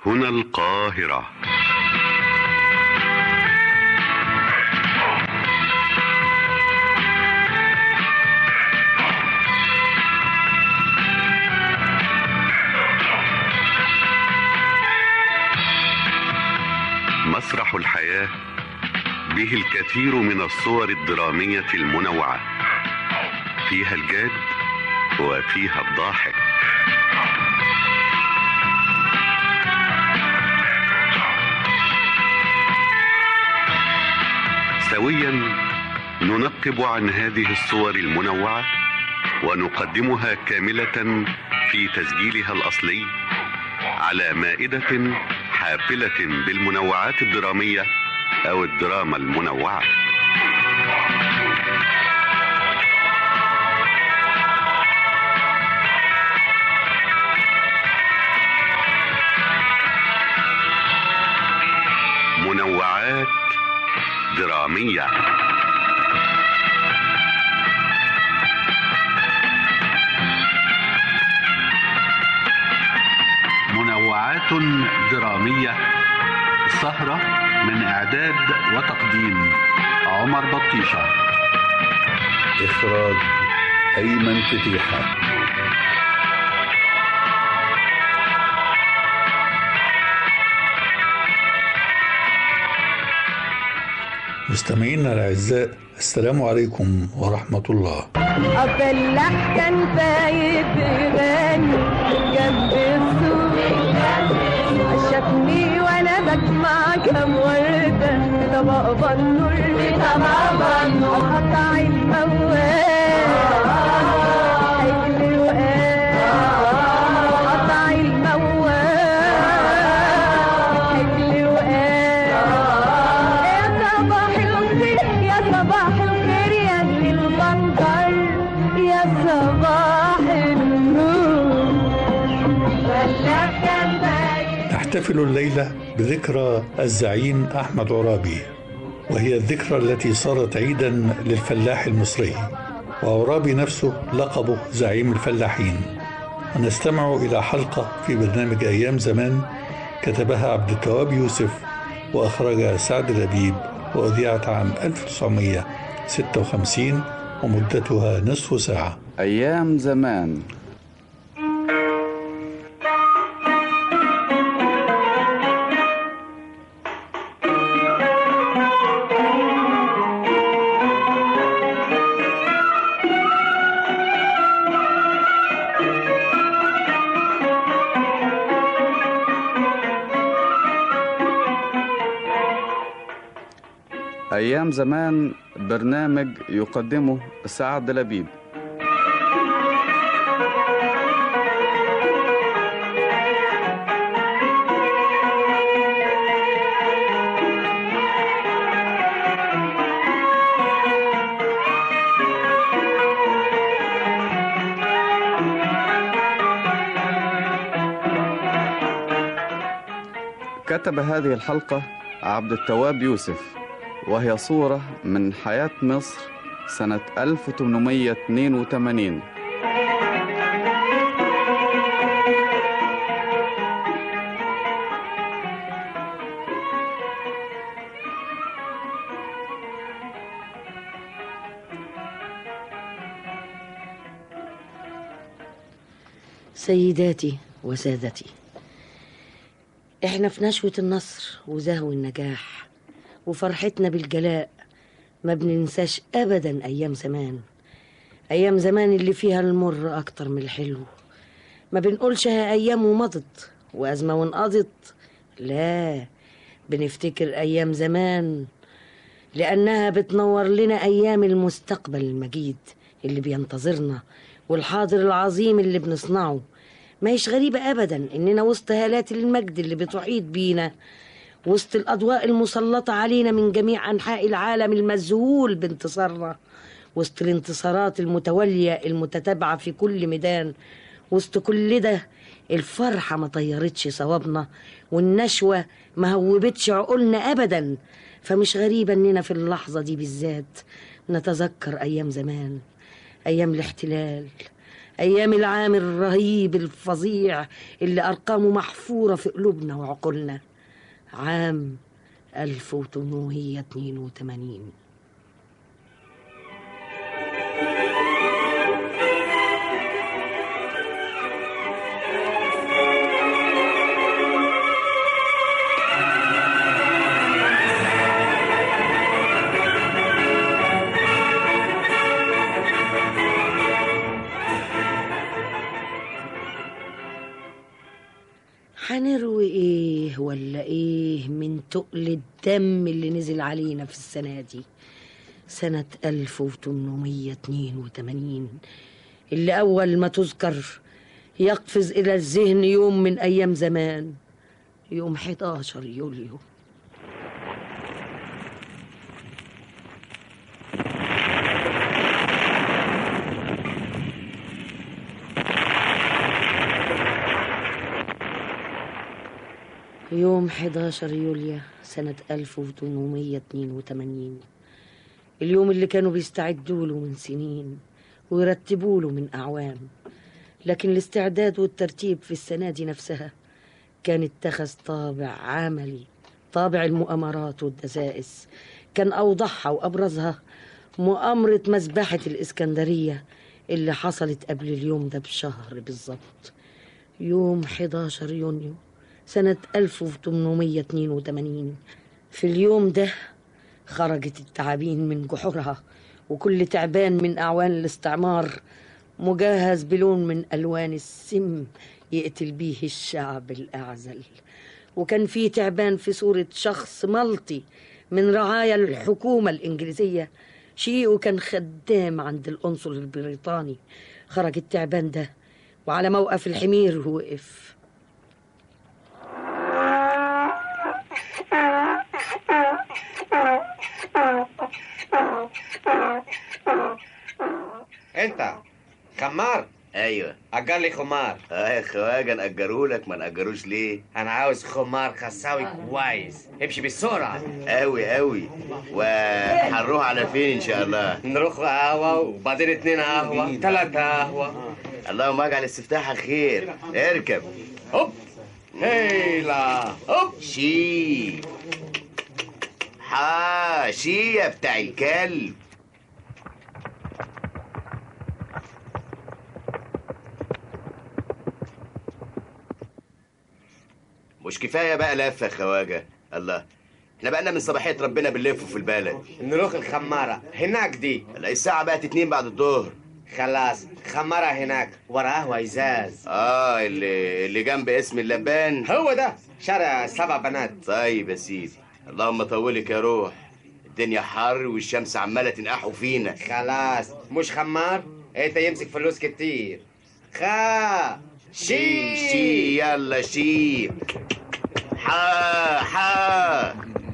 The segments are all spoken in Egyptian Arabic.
هنا القاهرة مسرح الحياة به الكثير من الصور الدرامية المنوعة فيها الجاد وفيها الضاحك سويا ننقب عن هذه الصور المنوعة ونقدمها كاملة في تسجيلها الأصلي على مائدة حافلة بالمنوعات الدرامية أو الدراما المنوعة منوعات درامية منوعات درامية سهرة من إعداد وتقديم عمر بطيشة إخراج أيمن فتيحة مستمعينا الأعزاء السلام عليكم ورحمة الله أفلح كان فايت بيغني جنب السوق شافني وأنا بجمع كام وردة طبق بنور طبق بنور قطع الموال حجل وقال قطع الموال حجل وقال يا صباح الخير يا صباح الخير يا ذي البنكر يا صباح النور ولا كان باين نحتفل الليلة بذكرى الزعيم أحمد عرابي وهي الذكرى التي صارت عيدا للفلاح المصري وعرابي نفسه لقبه زعيم الفلاحين ونستمع إلى حلقة في برنامج أيام زمان كتبها عبد التواب يوسف وأخرجها سعد لبيب وأذيعت عام 1956 ومدتها نصف ساعة أيام زمان أيام زمان برنامج يقدمه سعد لبيب كتب هذه الحلقة عبد التواب يوسف وهي صورة من حياة مصر سنة 1882 سيداتي وسادتي احنا في نشوة النصر وزهو النجاح وفرحتنا بالجلاء ما بننساش ابدا ايام زمان ايام زمان اللي فيها المر اكتر من الحلو ما بنقولش ها ايام ومضت وازمه وانقضت لا بنفتكر ايام زمان لانها بتنور لنا ايام المستقبل المجيد اللي بينتظرنا والحاضر العظيم اللي بنصنعه ما هيش غريبة أبدا إننا وسط هالات المجد اللي بتحيط بينا وسط الأضواء المسلطة علينا من جميع أنحاء العالم المذهول بانتصارنا وسط الانتصارات المتوالية المتتابعة في كل ميدان وسط كل ده الفرحة ما طيرتش صوابنا والنشوة ما هوبتش عقولنا أبدا فمش غريبة إننا في اللحظة دي بالذات نتذكر أيام زمان أيام الاحتلال أيام العام الرهيب الفظيع اللي أرقامه محفورة في قلوبنا وعقولنا عام 1882 هنروي ايه ولا ايه من تقل الدم اللي نزل علينا في السنة دي سنة 1882 اللي أول ما تذكر يقفز إلى الذهن يوم من أيام زمان يوم 11 يوليو يوم 11 يوليو سنة 1882 اليوم اللي كانوا بيستعدوا له من سنين ويرتبوا له من أعوام لكن الاستعداد والترتيب في السنة دي نفسها كان اتخذ طابع عملي طابع المؤامرات والدسائس كان أوضحها وأبرزها مؤامرة مذبحة الإسكندرية اللي حصلت قبل اليوم ده بشهر بالظبط يوم 11 يونيو سنة 1882 في اليوم ده خرجت التعابين من جحورها وكل تعبان من أعوان الاستعمار مجهز بلون من ألوان السم يقتل بيه الشعب الأعزل وكان في تعبان في صورة شخص ملطي من رعايا الحكومة الإنجليزية شيء كان خدام عند القنصل البريطاني خرج التعبان ده وعلى موقف الحمير وقف انت خمار ايوه اجر لي خمار اه يا خواجه نأجرهولك ما نأجروش ليه انا عاوز خمار خساوي كويس امشي بالسرعه قوي قوي وهنروح على فين ان شاء الله نروح قهوه وبعدين اتنين قهوه تلاتة قهوه اللهم اجعل استفتاحها خير اركب هوب هيلا هوب شي حا شي يا بتاع الكلب مش كفايه بقى لفه يا خواجه الله احنا بقالنا من صباحيه ربنا بنلف في البلد نروح الخماره هناك دي لا الساعه بقت اتنين بعد الظهر خلاص خماره هناك ورا قهوه ازاز اه اللي اللي جنب اسم اللبان هو ده شارع سبع بنات طيب يا سيدي اللهم طولك يا روح الدنيا حر والشمس عماله تنقحوا فينا خلاص مش خمار انت يمسك فلوس كتير خا شي شي يلا شي حا حا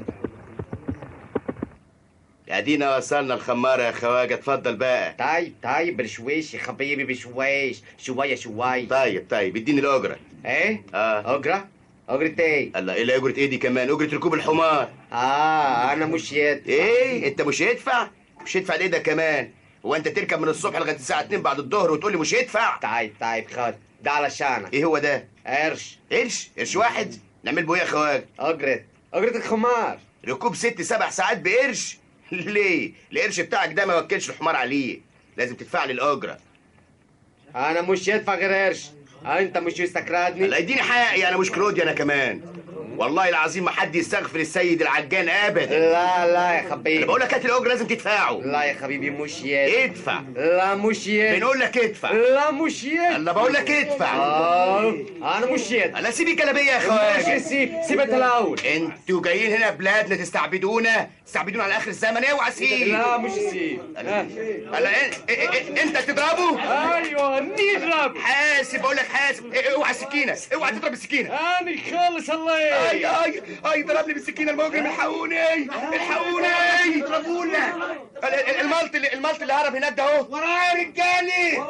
ادينا وصلنا الخمارة يا خواجة اتفضل بقى طيب طيب بشويش يا حبيبي بشويش شوية شوية طيب طيب اديني الأجرة ايه اه أجرة أجرة ايه الله ايه أجرة ايه دي كمان أجرة ركوب الحمار اه انا مش يد ايه انت مش هيدفع مش هيدفع ليه ده كمان هو انت تركب من الصبح لغايه الساعه 2 بعد الظهر وتقول لي مش هيدفع طيب طيب خد ده علشانك ايه هو ده قرش قرش قرش واحد نعمل بويه يا خواجه أجرة أجرة الخمار ركوب ست سبع ساعات بقرش ليه القرش بتاعك ده ما وكلش الحمار عليه لازم تدفع لي الاجره انا مش يدفع غير قرش انت مش مستكردني لا اديني حقي انا مش كرودي انا كمان والله العظيم ما حد يستغفر السيد العجان ابدا لا لا يا انا حبيبي بقول لك هات الاجره لازم تدفعه لا يا حبيبي مش يد ادفع لا مش يد بنقول لك ادفع لا مش يد انا بقول لك ادفع آه انا مش يد انا سيب الجلابيه يا ماشي خواجه سيب سيبت الاول انتوا جايين هنا بلادنا تستعبدونا تستعبدونا على اخر الزمن اوعى سيب لا مش سيب انا إيه- إيه- إيه- انت تضربه ايوه نضرب حاسب بقول لك حاسب إيه- اوعى السكينه اوعى تضرب السكينه انا خالص الله اي اي اي ضربني بالسكينه المجرم الحقوني الحقوني اضربونا ال- ال- الملط اللي الملط اللي هرب هناك ده اهو ورايا يا رجالي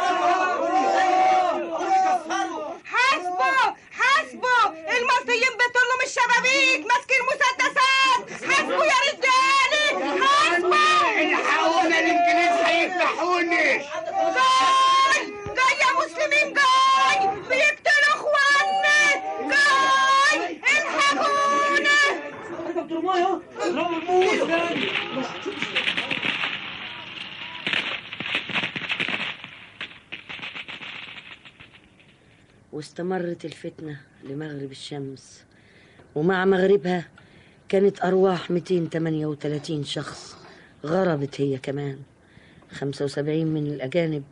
حاسبه حاسبه المصريين بيطلوا من الشبابيك ماسكين مسدسات حاسبه يا رجالي حاسبه الحقونا الانجليز هيفتحوني جاي الميه رموه تاني واستمرت الفتنة لمغرب الشمس ومع مغربها كانت أرواح 238 شخص غربت هي كمان 75 من الأجانب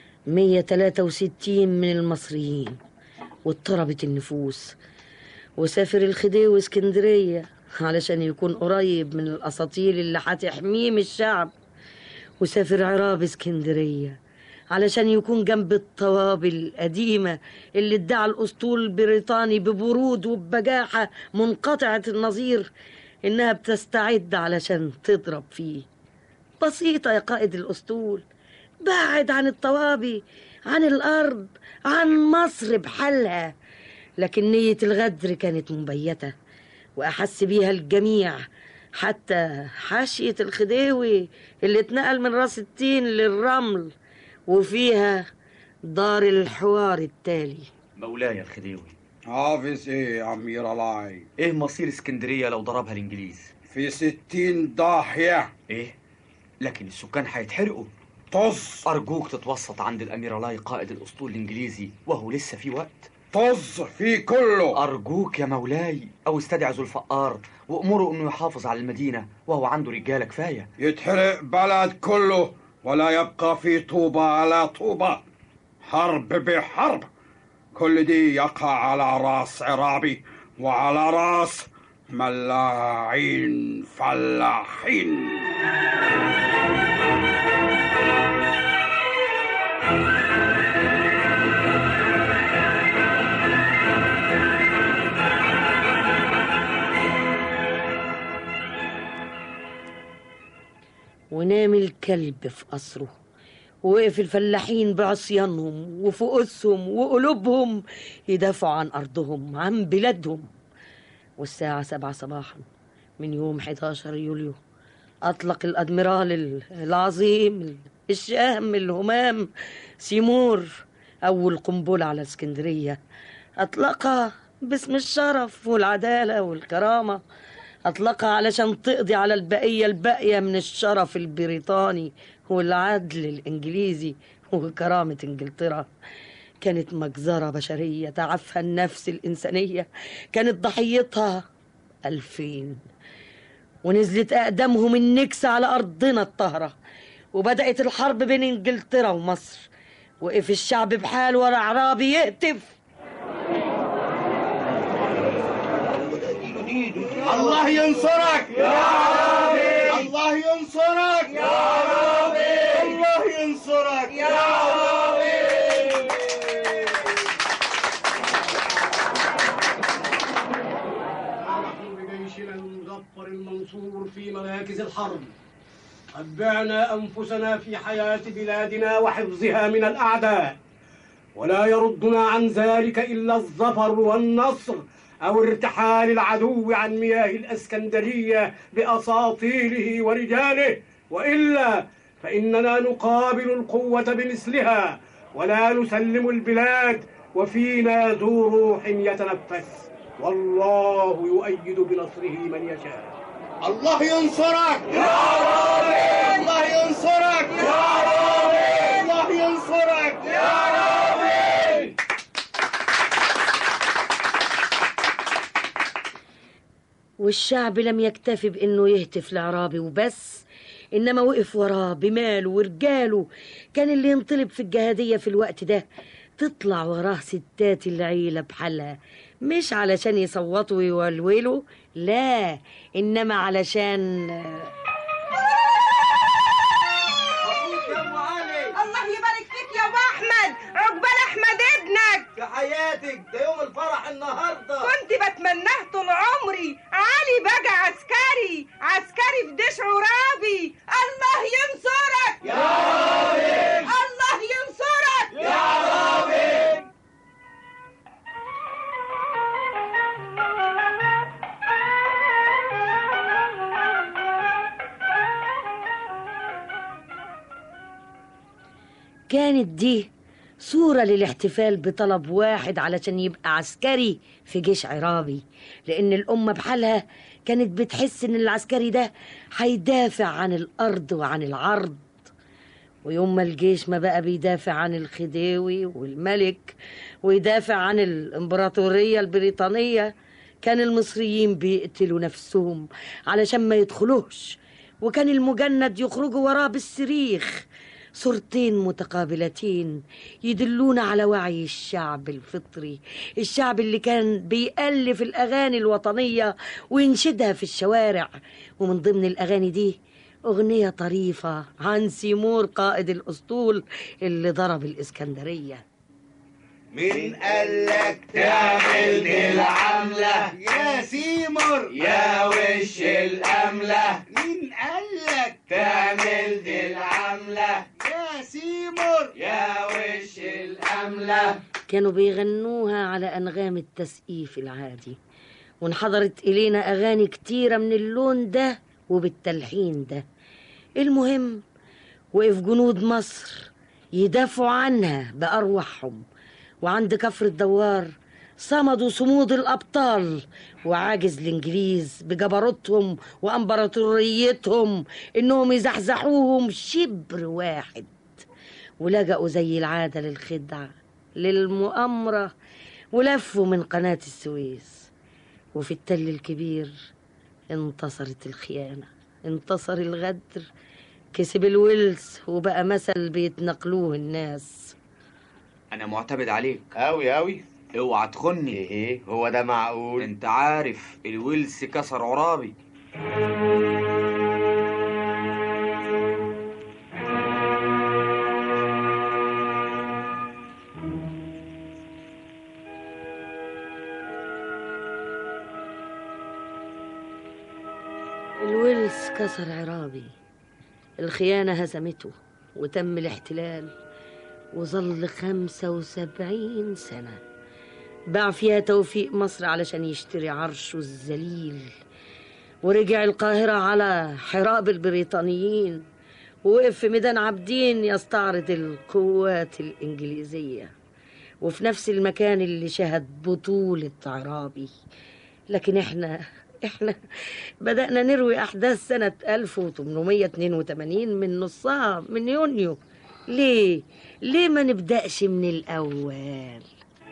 163 من المصريين واضطربت النفوس وسافر الخديوي اسكندرية علشان يكون قريب من الأساطيل اللي هتحميه من الشعب وسافر عراب اسكندرية علشان يكون جنب الطوابل القديمة اللي ادعى الأسطول البريطاني ببرود وببجاحة منقطعة النظير إنها بتستعد علشان تضرب فيه بسيطة يا قائد الأسطول بعد عن الطوابي عن الأرض عن مصر بحالها لكن نية الغدر كانت مبيتة وأحس بيها الجميع حتى حاشية الخديوي اللي اتنقل من راس التين للرمل وفيها دار الحوار التالي مولاي الخديوي حافظ ايه يا امير العاي ايه مصير اسكندرية لو ضربها الانجليز في ستين ضاحية ايه لكن السكان هيتحرقوا طز ارجوك تتوسط عند الامير علاي قائد الاسطول الانجليزي وهو لسه في وقت طز في كله ارجوك يا مولاي او استدعي ذو الفقار وامره انه يحافظ على المدينة وهو عنده رجالة كفاية يتحرق بلد كله ولا يبقى في طوبة على طوبة حرب بحرب كل دي يقع على راس عرابي وعلى راس ملاعين فلاحين ونام الكلب في قصره ووقف الفلاحين بعصيانهم وفؤوسهم وقلوبهم يدافعوا عن أرضهم عن بلادهم والساعة سبعة صباحا من يوم 11 يوليو أطلق الأدميرال ال- العظيم الشهم الهمام سيمور أول قنبلة على اسكندرية أطلقها باسم الشرف والعدالة والكرامة أطلقها علشان تقضي على البقية الباقية من الشرف البريطاني والعدل الإنجليزي وكرامة إنجلترا كانت مجزرة بشرية تعفها النفس الإنسانية كانت ضحيتها ألفين ونزلت أقدامهم النكسة على أرضنا الطاهرة وبدأت الحرب بين إنجلترا ومصر وقف الشعب بحال ورا عرابي يهتف الله ينصرك يا ربي الله ينصرك يا ربي الله ينصرك يا ربي نحن بجيشنا المظفر المنصور في مراكز الحرب قد بعنا أنفسنا في حياة بلادنا وحفظها من الأعداء ولا يردنا عن ذلك إلا الظفر والنصر أو ارتحال العدو عن مياه الأسكندرية بأساطيله ورجاله وإلا فإننا نقابل القوة بمثلها ولا نسلم البلاد وفينا ذو روح يتنفس والله يؤيد بنصره من يشاء الله ينصرك يا ربي الله ينصرك يا ربي الله ينصرك يا ربي والشعب لم يكتفي بانه يهتف لعرابي وبس انما وقف وراه بماله ورجاله كان اللي ينطلب في الجهاديه في الوقت ده تطلع وراه ستات العيله بحالها مش علشان يصوتوا ويولولوا لا انما علشان الله يبارك فيك يا ابو احمد عقبال احمد ابنك في حياتك ده يوم الفرح النهارده كنت بتمناه طول عمري علي بقى عسكري عسكري في ديش عرابي الله ينصرك يا ربي الله ينصرك يا ربي كانت دي صورة للاحتفال بطلب واحد علشان يبقى عسكري في جيش عرابي لأن الأمة بحالها كانت بتحس إن العسكري ده هيدافع عن الأرض وعن العرض ويوم ما الجيش ما بقى بيدافع عن الخديوي والملك ويدافع عن الإمبراطورية البريطانية كان المصريين بيقتلوا نفسهم علشان ما يدخلوش وكان المجند يخرجوا وراه بالصريخ صورتين متقابلتين يدلون على وعي الشعب الفطري الشعب اللي كان بيألف الأغاني الوطنية وينشدها في الشوارع ومن ضمن الأغاني دي أغنية طريفة عن سيمور قائد الأسطول اللي ضرب الإسكندرية مين قالك تعمل دي العملة يا سيمر يا وش الأملة مين قالك تعمل دي العملة يا سيمر يا وش الأملة كانوا بيغنوها على أنغام التسقيف العادي وانحضرت إلينا أغاني كتيرة من اللون ده وبالتلحين ده المهم وقف جنود مصر يدافعوا عنها بأرواحهم وعند كفر الدوار صمدوا صمود الأبطال وعاجز الإنجليز بجبروتهم وأمبراطوريتهم إنهم يزحزحوهم شبر واحد ولجأوا زي العادة للخدعة للمؤامرة ولفوا من قناة السويس وفي التل الكبير انتصرت الخيانة انتصر الغدر كسب الولس وبقى مثل بيتنقلوه الناس انا معتمد عليك أوي أوي اوعى تخني إيه هو ده معقول انت عارف الويلز كسر عرابي الولس كسر عرابي الخيانة هزمته وتم الاحتلال وظل خمسة وسبعين سنة باع فيها توفيق مصر علشان يشتري عرشه الذليل ورجع القاهرة على حراب البريطانيين ووقف في ميدان عابدين يستعرض القوات الإنجليزية وفي نفس المكان اللي شهد بطولة عرابي لكن احنا احنا بدأنا نروي أحداث سنة 1882 من نصها من يونيو ليه؟ ليه ما نبدأش من الأول؟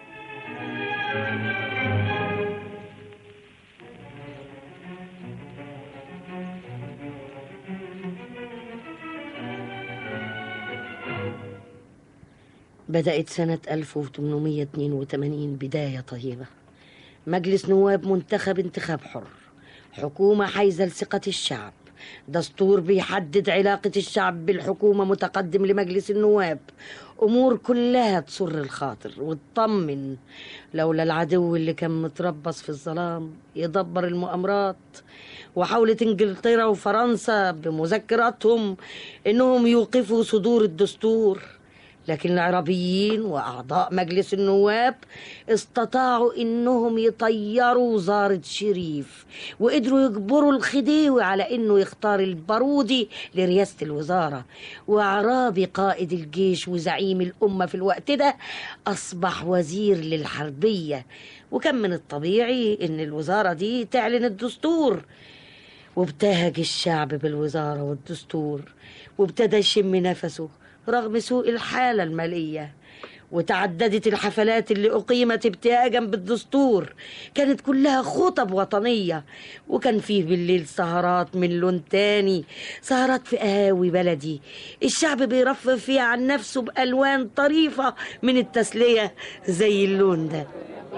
بدأت سنة 1882 بداية طيبة مجلس نواب منتخب انتخاب حر حكومة حيزة لثقة الشعب دستور بيحدد علاقة الشعب بالحكومة متقدم لمجلس النواب أمور كلها تسر الخاطر وتطمن لولا العدو اللي كان متربص في الظلام يدبر المؤامرات وحاولت انجلترا وفرنسا بمذكراتهم انهم يوقفوا صدور الدستور لكن العربيين واعضاء مجلس النواب استطاعوا انهم يطيروا وزاره شريف وقدروا يجبروا الخديوي على انه يختار البارودي لرئاسه الوزاره وعرابي قائد الجيش وزعيم الامه في الوقت ده اصبح وزير للحربيه وكان من الطبيعي ان الوزاره دي تعلن الدستور وابتهج الشعب بالوزاره والدستور وابتدى يشم نفسه رغم سوء الحالة المالية وتعددت الحفلات اللي أقيمت ابتهاجا بالدستور كانت كلها خطب وطنية وكان فيه بالليل سهرات من لون تاني سهرات في قهاوي بلدي الشعب بيرفه فيها عن نفسه بألوان طريفة من التسلية زي اللون ده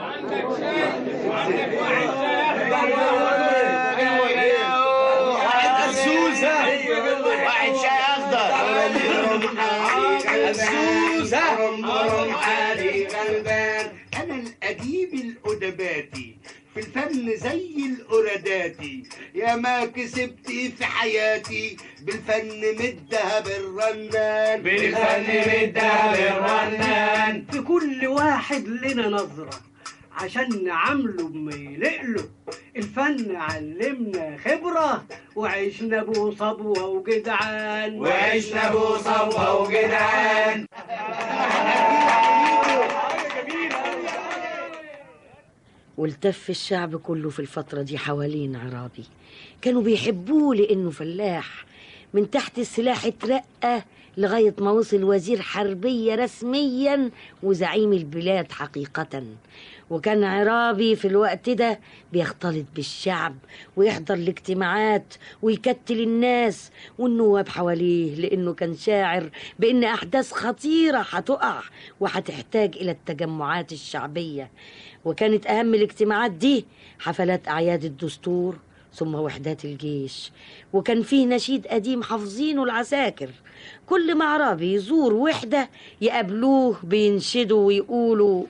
واحد الزوزة واحد شاي أخضر الزوزة علي غلبان أنا الأديب الأدباتي في الفن زي الأراداتي يا ما كسبت في حياتي بالفن مدها بالرنان بالفن مدها بالرنان في كل واحد لنا نظرة عشان نعامله بما يلقله الفن علمنا خبرة وعشنا بو صبوة وجدعان وعشنا بو صبوة وجدعان والتف الشعب كله في الفترة دي حوالين عرابي كانوا بيحبوه لأنه فلاح من تحت السلاح اترقى لغاية ما وصل وزير حربية رسميا وزعيم البلاد حقيقة وكان عرابي في الوقت ده بيختلط بالشعب ويحضر الاجتماعات ويكتل الناس والنواب حواليه لأنه كان شاعر بأن أحداث خطيرة هتقع وهتحتاج إلى التجمعات الشعبية وكانت أهم الاجتماعات دي حفلات أعياد الدستور ثم وحدات الجيش وكان فيه نشيد قديم حافظينه العساكر كل ما عرابي يزور وحدة يقابلوه بينشدوا ويقولوا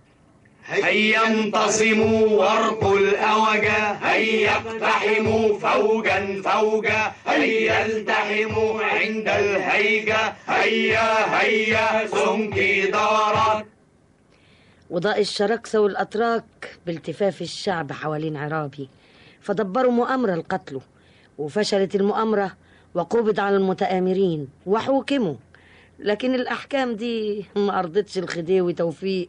هيا انتصموا وارقوا الأوجة هيا اقتحموا فوجا فوجا هيا التحموا عند الهيجة هيا هيا سمكي دورت وضاء الشراكسة والأتراك بالتفاف الشعب حوالين عرابي فدبروا مؤامرة لقتله وفشلت المؤامرة وقبض على المتآمرين وحوكموا لكن الأحكام دي ما أرضتش الخديوي توفيق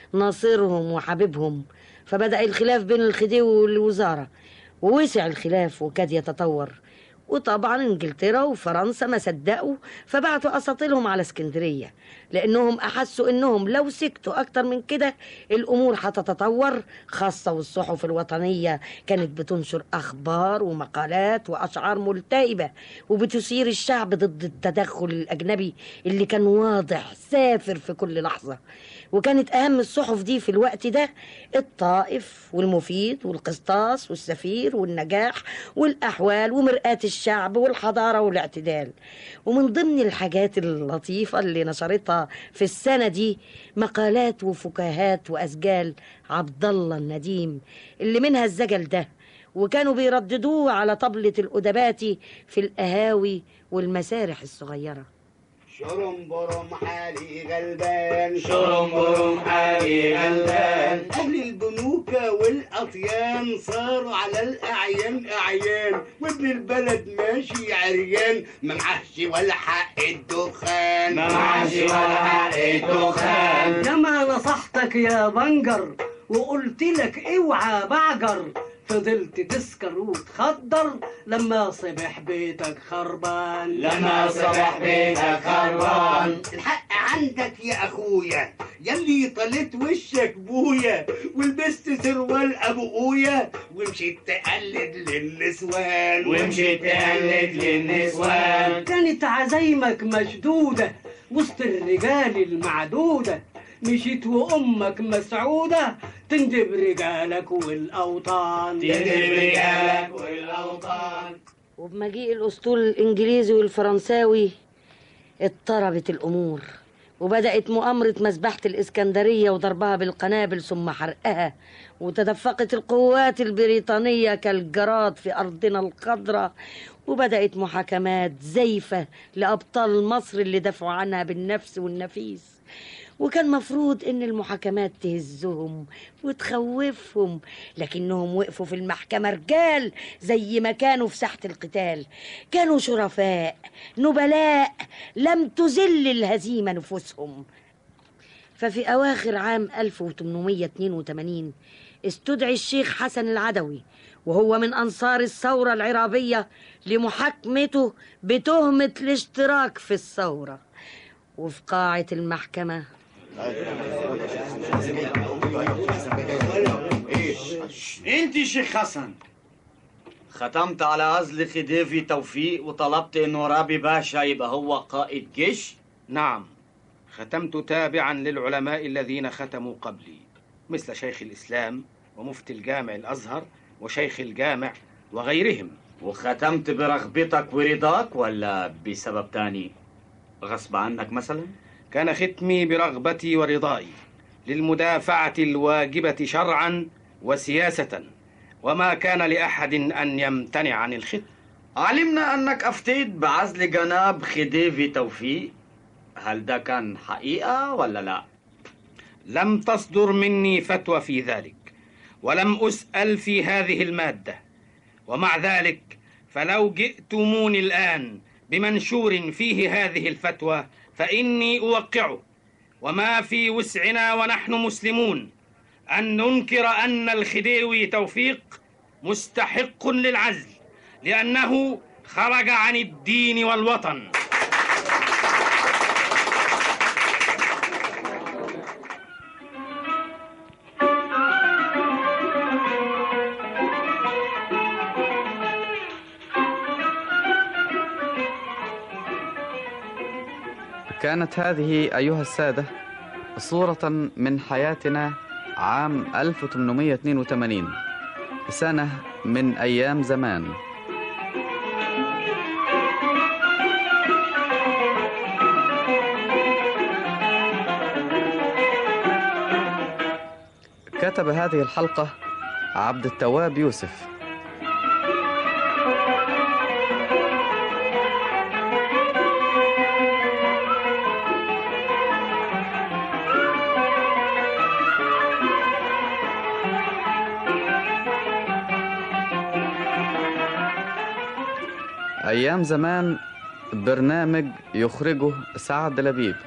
ناصرهم وحبيبهم فبدأ الخلاف بين الخديوي والوزارة ووسع الخلاف وكاد يتطور وطبعا انجلترا وفرنسا ما صدقوا فبعتوا اساطيلهم على اسكندريه لانهم احسوا انهم لو سكتوا اكتر من كده الامور هتتطور خاصه والصحف الوطنيه كانت بتنشر اخبار ومقالات واشعار ملتئبه وبتثير الشعب ضد التدخل الاجنبي اللي كان واضح سافر في كل لحظه وكانت اهم الصحف دي في الوقت ده الطائف والمفيد والقسطاس والسفير والنجاح والاحوال ومرآة الشعب والحضاره والاعتدال ومن ضمن الحاجات اللطيفه اللي نشرتها في السنه دي مقالات وفكاهات واسجال عبد الله النديم اللي منها الزجل ده وكانوا بيرددوه على طبلة الأدباتي في القهاوي والمسارح الصغيرة شرم برم حالي غلبان شرم برم حالي غلبان أهل البنوكة والأطيان صاروا على الأعيان أعيان وابن البلد ماشي عريان ما معهش ولا حق الدخان ما معهش ولا حق الدخان كما نصحتك يا بنجر وقلت لك اوعى بعجر فضلت تسكر وتخدر لما صبح بيتك خربان لما صبح بيتك خربان الحق عندك يا اخويا يلي طلت وشك بويا ولبست سروال ابويا ومشيت تقلد للنسوان ومشيت تقلد للنسوان كانت عزايمك مشدودة وسط الرجال المعدودة مشيت وامك مسعودة تندب رجالك والاوطان تندب رجالك والاوطان وبمجيء الأسطول الإنجليزي والفرنساوي اضطربت الأمور وبدأت مؤامرة مذبحة الإسكندرية وضربها بالقنابل ثم حرقها وتدفقت القوات البريطانية كالجراد في أرضنا الخضراء وبدأت محاكمات زيفة لأبطال مصر اللي دافعوا عنها بالنفس والنفيس وكان مفروض ان المحاكمات تهزهم وتخوفهم لكنهم وقفوا في المحكمة رجال زي ما كانوا في ساحة القتال كانوا شرفاء نبلاء لم تزل الهزيمة نفوسهم ففي أواخر عام 1882 استدعي الشيخ حسن العدوي وهو من أنصار الثورة العرابية لمحاكمته بتهمة الاشتراك في الثورة وفي قاعة المحكمة انت شيخ حسن ختمت على عزل خديفي توفيق وطلبت انه رابي باشا يبقى هو قائد جيش نعم ختمت تابعا للعلماء الذين ختموا قبلي مثل شيخ الإسلام ومفتي الجامع الأزهر وشيخ الجامع وغيرهم وختمت برغبتك ورضاك ولا بسبب تاني غصب عنك مثلا كان ختمي برغبتي ورضائي للمدافعة الواجبة شرعا وسياسة وما كان لأحد أن يمتنع عن الختم علمنا أنك أفتيت بعزل جناب خديفي توفيق هل ده كان حقيقة ولا لا؟ لم تصدر مني فتوى في ذلك ولم أسأل في هذه المادة ومع ذلك فلو جئتموني الآن بمنشور فيه هذه الفتوى فإني أوقعه وما في وسعنا ونحن مسلمون أن ننكر أن الخديوي توفيق مستحق للعزل لأنه خرج عن الدين والوطن كانت هذه أيها السادة صورة من حياتنا عام 1882 سنة من أيام زمان كتب هذه الحلقة عبد التواب يوسف أيام زمان برنامج يخرجه سعد لبيب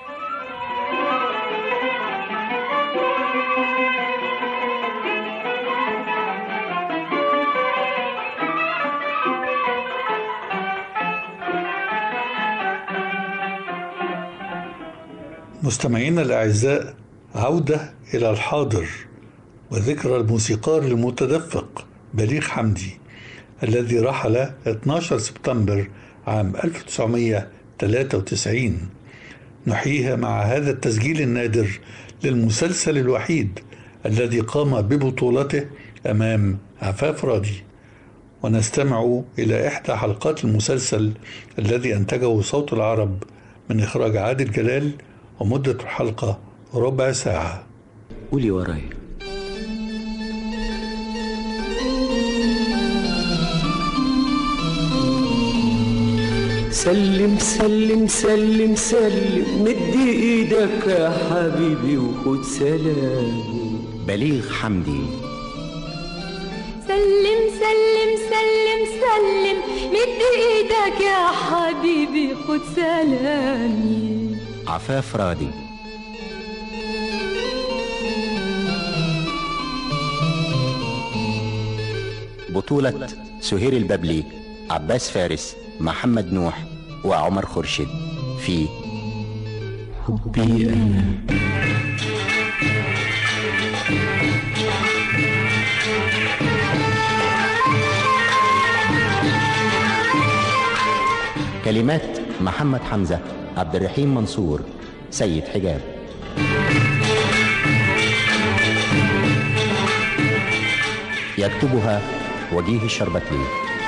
مستمعينا الأعزاء عودة إلى الحاضر وذكرى الموسيقار المتدفق بليغ حمدي الذي رحل 12 سبتمبر عام 1993 نحييها مع هذا التسجيل النادر للمسلسل الوحيد الذي قام ببطولته أمام عفاف راضي ونستمع إلى إحدى حلقات المسلسل الذي أنتجه صوت العرب من إخراج عادل جلال ومدة الحلقة ربع ساعة قولي ورايا سلم سلم سلم سلم مد ايدك يا حبيبي وخد سلامي بليغ حمدي سلم سلم سلم سلم مد ايدك يا حبيبي خد سلامي عفاف راضي بطولة سهير الببلي عباس فارس محمد نوح وعمر خورشيد في حبي انا كلمات محمد حمزة عبد الرحيم منصور سيد حجاب يكتبها وجيه الشربتلي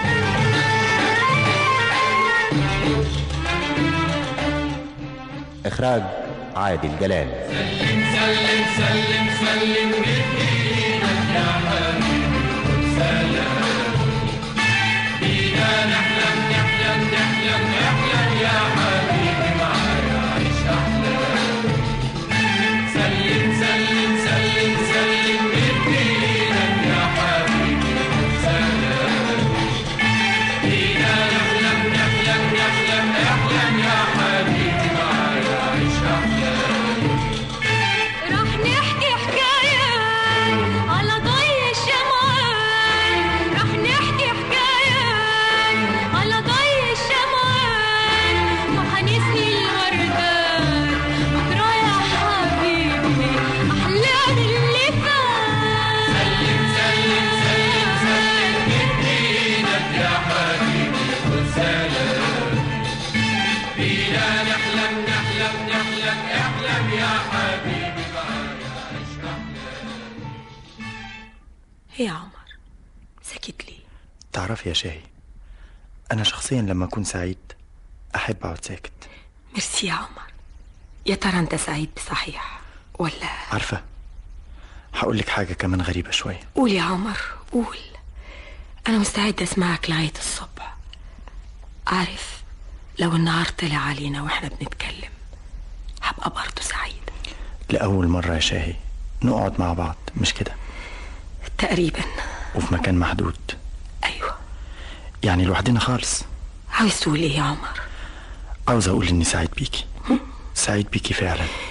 إخراج عادل جلال سلم سلم سلم بايدك يا حبيبي خد سلام بينا نحلم نحلم نحلم نحلم يا حبيبي معايا عيش احلام سلم سلم سلم سلم بايدك يا حبيبي خد سلام بينا نحلم نحلم نحلم نحلم يا حبيبي معايا عيش احلام راح نحكي حكاية على ضي الشمعان راح نحكي حكاية على ضي الشمعان وحنسني الوردات بكرة يا حبيبي أحلام اللي فات سلم سلم سلم سلم بايدك يا حبيبي خد سلام بينا نحلم نحلم نحلم احلم يا حبيبي معايا عيش احلام ايه يا عمر سكت ليه تعرفي يا شاهي أنا شخصيا لما أكون سعيد أحب أقعد ساكت ميرسي يا عمر يا ترى انت سعيد بصحيح ولا عارفة هقول لك حاجة كمان غريبة شوية قول يا عمر قول انا مستعد اسمعك لغايه الصبح عارف لو النهار طلع علينا واحنا بنتكلم هبقى برضه سعيد لأول مرة يا شاهي نقعد مع بعض مش كده تقريبا وفي مكان محدود أيوة يعني لوحدنا خالص عاوز تقول ايه يا عمر عاوز أقول إني سعيد بيكي سعيد بيكي فعلا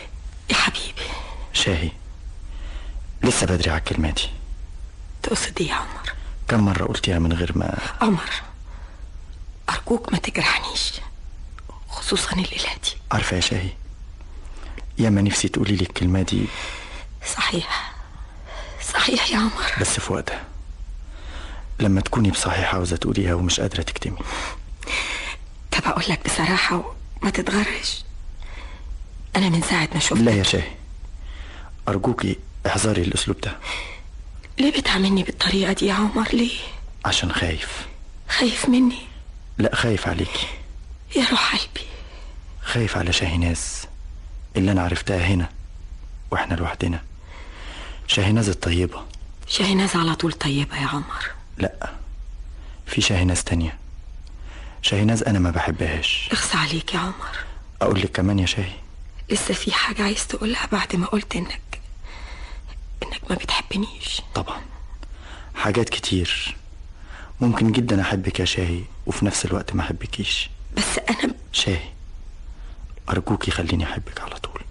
يا حبيبي شاهي لسه بدري على الكلمة دي تقصد ايه يا عمر كم مرة قلتيها من غير ما عمر أرجوك ما تجرحنيش خصوصا الليلة دي عارفة يا شاهي ياما نفسي تقولي لي الكلمة دي صحيح صحيح يا عمر بس في وقتها لما تكوني بصحيح عاوزة تقوليها ومش قادرة تكتمي طب أقول لك بصراحة وما تتغرش أنا من ساعة ما شفت لا يا شاهي أرجوكي احذري الأسلوب ده ليه بتعاملني بالطريقة دي يا عمر ليه عشان خايف خايف مني لا خايف عليكي يا روح قلبي خايف على شاهيناز اللي أنا عرفتها هنا وإحنا لوحدنا شاهيناز الطيبة شاهيناز على طول طيبة يا عمر لا في شاهيناز تانية شاهيناز أنا ما بحبهاش اخص عليك يا عمر أقول لك كمان يا شاهي لسه في حاجة عايز تقولها بعد ما قلت إنك إنك ما بتحبنيش طبعا حاجات كتير ممكن جدا أحبك يا شاهي وفي نفس الوقت ما أحبكيش بس أنا شاهي أرجوكي خليني أحبك على طول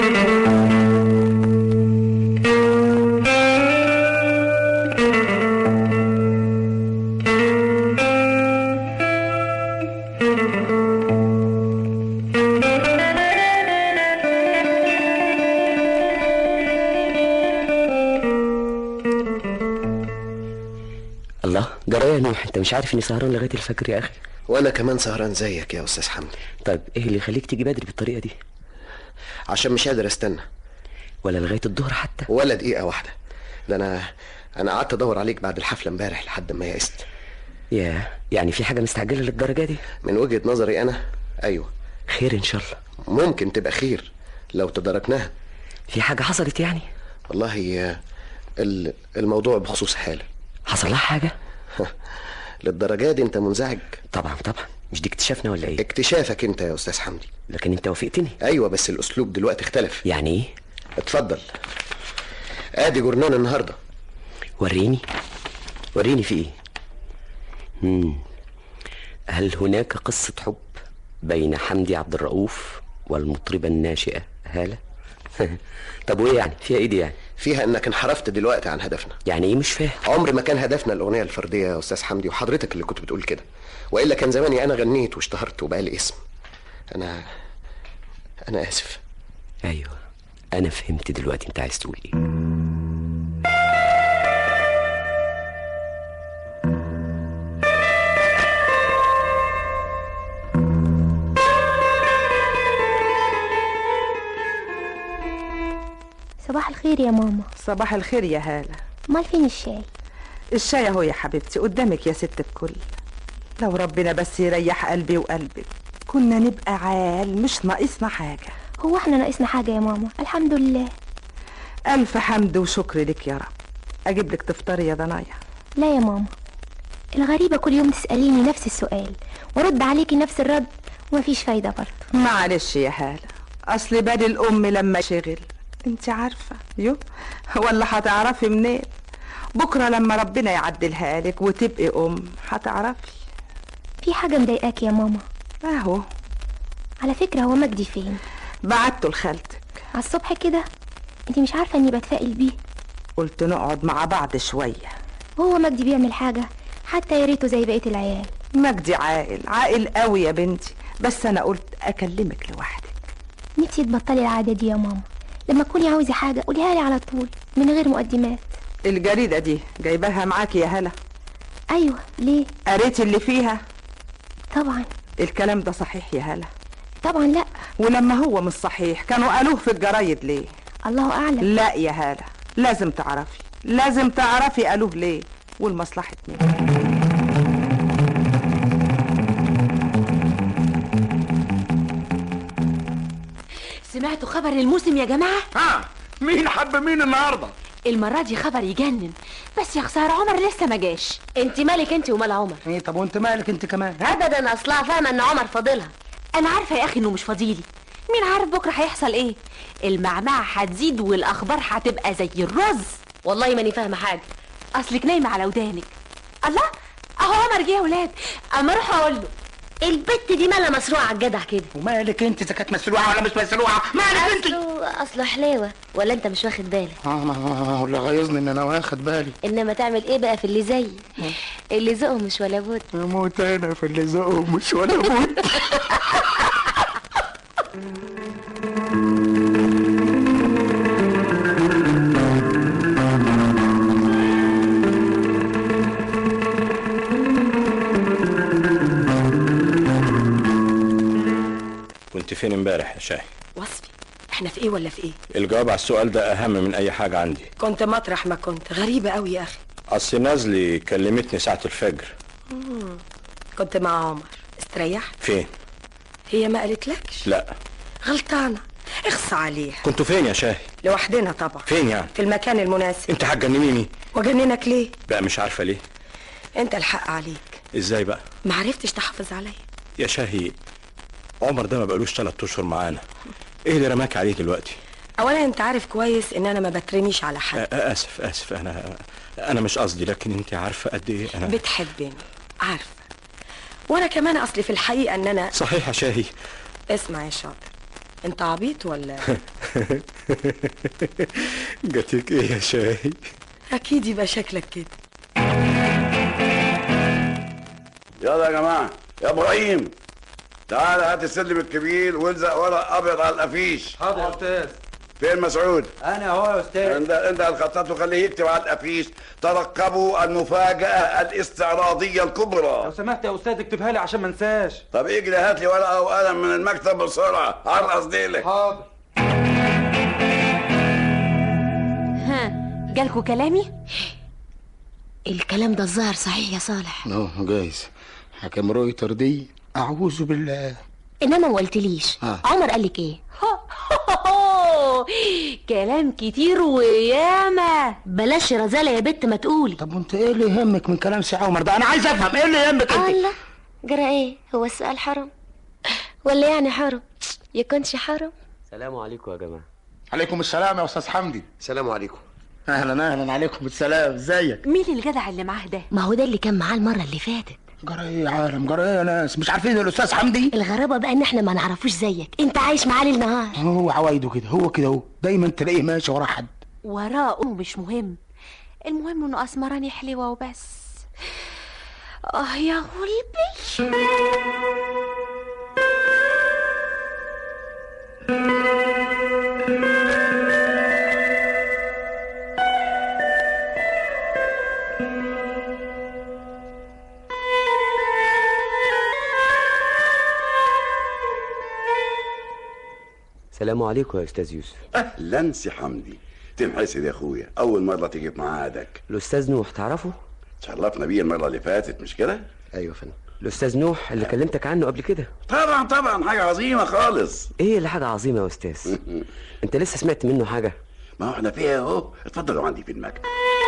الله جرى يا نوح انت مش عارف اني سهران لغايه الفجر يا اخي وانا كمان سهران زيك يا استاذ حمدي طيب ايه اللي يخليك تيجي بدري بالطريقه دي عشان مش قادر استنى ولا لغايه الظهر حتى ولا دقيقه واحده ده انا انا قعدت ادور عليك بعد الحفله امبارح لحد ما يئست يا يعني في حاجه مستعجله للدرجه دي من وجهه نظري انا ايوه خير ان شاء الله ممكن تبقى خير لو تداركناها في حاجه حصلت يعني والله آه، ال- الموضوع بخصوص حاله حصل لها حاجه للدرجه دي انت منزعج طبعا طبعا مش دي اكتشافنا ولا ايه اكتشافك انت يا استاذ حمدي لكن انت وافقتني ايوه بس الاسلوب دلوقتي اختلف يعني ايه اتفضل ادي جورنان النهارده وريني وريني في ايه مم. هل هناك قصة حب بين حمدي عبد الرؤوف والمطربة الناشئة هالة طب وايه يعني فيها ايه دي يعني فيها انك انحرفت دلوقتي عن هدفنا يعني ايه مش فاهم عمر ما كان هدفنا الاغنيه الفرديه يا استاذ حمدي وحضرتك اللي كنت بتقول كده والا كان زماني انا غنيت واشتهرت وبقى لي اسم انا انا اسف ايوه انا فهمت دلوقتي انت عايز تقول ايه صباح الخير يا ماما صباح الخير يا هالة امال فين الشاي الشاي اهو يا حبيبتي قدامك يا ست الكل لو ربنا بس يريح قلبي وقلبك كنا نبقى عال مش ناقصنا حاجة هو احنا ناقصنا حاجه يا ماما الحمد لله ألف حمد وشكر لك يا رب أجيب لك تفطري يا ضنايا لا يا ماما الغريبه كل يوم تساليني نفس السؤال وارد عليكي نفس الرد ومفيش فايده برضه معلش يا هالة أصل بال الأم لما شغل انت عارفة يو ولا هتعرفي منين بكرة لما ربنا يعدلها لك وتبقي أم هتعرفي في حاجه مضايقاك يا ماما اهو على فكره هو مجدي فين بعته لخالتك على الصبح كده انت مش عارفه اني بتفائل بيه قلت نقعد مع بعض شوية وهو مجدي بيعمل حاجه حتى يا ريته زي بقيه العيال مجدي عاقل عاقل قوي يا بنتي بس أنا قلت أكلمك لوحدك نفسي تبطلي العاده دي يا ماما لما تكوني عاوزه حاجه قوليها لي على طول من غير مقدمات الجريدة دي جايباها معاكي يا هلا ايوه ليه قريتي اللي فيها طبعا الكلام ده صحيح يا هلا طبعا لا ولما هو مش صحيح كانوا قالوه في الجرايد ليه الله اعلم لا يا هالة لازم تعرفي لازم تعرفي قالوه ليه والمصلحة مين سمعتوا خبر الموسم يا جماعة؟ ها مين حب مين النهارده المرة دي خبر يجنن بس يا خسارة عمر لسه ما جاش انت مالك انت ومال عمر ايه طب وانت مالك انت كمان ابدا اصلها فاهمه ان عمر فاضلها انا عارفة يا اخي انه مش فضيلي مين عارف بكرة هيحصل ايه المعمعة هتزيد والاخبار هتبقى زي الرز والله ماني فاهمه حاجه اصلك نايمة على ودانك الله اهو عمر جه يا ولاد اما اروح اقول له البت دي مالها مسروعه على الجدع كده ومالك انت اذا كانت مسروعه ولا مش مسروعه مالك انت اصله اصله حلاوه ولا انت مش واخد بالك اه ما اللي غيظني ان انا واخد بالي انما تعمل ايه بقى في اللي زيي اللي ذوقه مش ولا بد اموت انا في اللي ذوقه مش ولا بد كنت فين امبارح يا شاهي وصفي احنا في ايه ولا في ايه الجواب على السؤال ده اهم من اي حاجه عندي كنت مطرح ما كنت غريبة قوي يا اخي اصل نازلي كلمتني ساعه الفجر مم. كنت مع عمر استريحت فين هي ما قالتلكش لا غلطانة اخص عليها كنتوا فين يا شاهي لوحدنا طبعا فين يعني في المكان المناسب انت هتجننيني وجننك ليه بقى مش عارفه ليه انت الحق عليك ازاي بقى ما عرفتش تحافظ عليا يا شاهي عمر ده ما بقالوش ثلاث اشهر معانا ايه اللي رماك عليه دلوقتي اولا انت عارف كويس ان انا ما بترميش على آ- حد اسف اسف انا انا مش قصدي لكن انت عارفه قد ايه انا بتحبني عارفة وانا كمان اصلي في الحقيقة ان انا صحيح يا شاهي اسمع يا شاطر انت عبيط ولا جاتك ايه يا شاهي اكيد يبقى شكلك كده يلا يا جماعه يا ابراهيم تعال هات السلم الكبير والزق ورق ابيض على الافيش حاضر يا استاذ فين مسعود انا اهو يا استاذ انت انت الخطاط وخليه يكتب على الافيش ترقبوا المفاجاه الاستعراضيه الكبرى لو سمحت يا استاذ اكتبها لي عشان ما انساش طب اجري هات لي ورقه وقلم من المكتب بسرعه عرقص ديلك حاضر ها جالكوا كلامي الكلام ده الظاهر صحيح يا صالح اه جايز حكم رويتر دي اعوذ بالله انما ما قلتليش آه. عمر قال لك ايه كلام كتير وياما بلاش رزاله يا بت ما تقولي طب وانت ايه اللي يهمك من كلام سي عمر ده انا عايز افهم ايه اللي يهمك انت الله جرى ايه هو السؤال حرام ولا يعني حرام يكونش حرام السلام عليكم يا جماعه عليكم السلام يا استاذ حمدي السلام عليكم اهلا اهلا عليكم السلام ازيك مين الجدع اللي معاه ده ما هو ده اللي كان معاه المره اللي فاتت جرى ايه يا عالم جرى ايه يا ناس مش عارفين الاستاذ حمدي الغرابه بقى ان احنا ما نعرفوش زيك انت عايش معاه ليل نهار هو عوايده كده هو كده هو دايما تلاقيه ماشي ورا حد وراءه مش مهم المهم انه اسمراني حلوة وبس اه يا غلبي السلام عليكم يا استاذ يوسف اهلا سي حمدي تنحسد يا اخويا اول مره تيجي في ميعادك الاستاذ نوح تعرفه شرفنا بيه المره اللي فاتت مش كده ايوه فندم الاستاذ نوح اللي كلمتك عنه قبل كده طبعا طبعا حاجه عظيمه خالص ايه اللي حاجه عظيمه يا استاذ انت لسه سمعت منه حاجه ما هو احنا فيها اهو اتفضلوا عندي في المكتب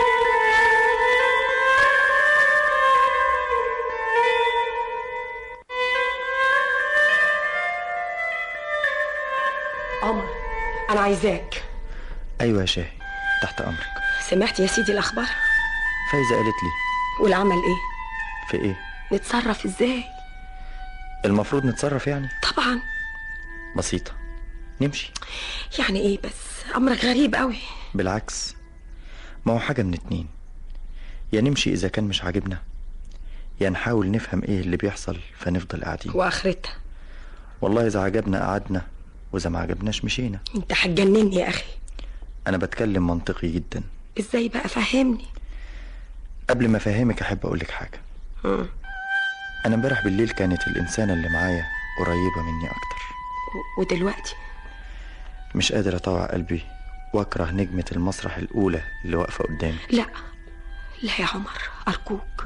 عمر انا عايزاك ايوه يا شاهي تحت امرك سمعت يا سيدي الاخبار فايزه قالت لي والعمل ايه في ايه نتصرف ازاي المفروض نتصرف يعني طبعا بسيطه نمشي يعني ايه بس امرك غريب قوي بالعكس ما هو حاجه من اتنين يا نمشي اذا كان مش عاجبنا يا نحاول نفهم ايه اللي بيحصل فنفضل قاعدين واخرتها والله اذا عجبنا قعدنا واذا ما عجبناش مشينا انت هتجنني يا اخي انا بتكلم منطقي جدا ازاي بقى فهمني قبل ما افهمك احب اقولك حاجه مم. انا امبارح بالليل كانت الانسانه اللي معايا قريبه مني اكتر و- ودلوقتي مش قادر اطوع قلبي واكره نجمه المسرح الاولى اللي واقفه قدامي لا لا يا عمر ارجوك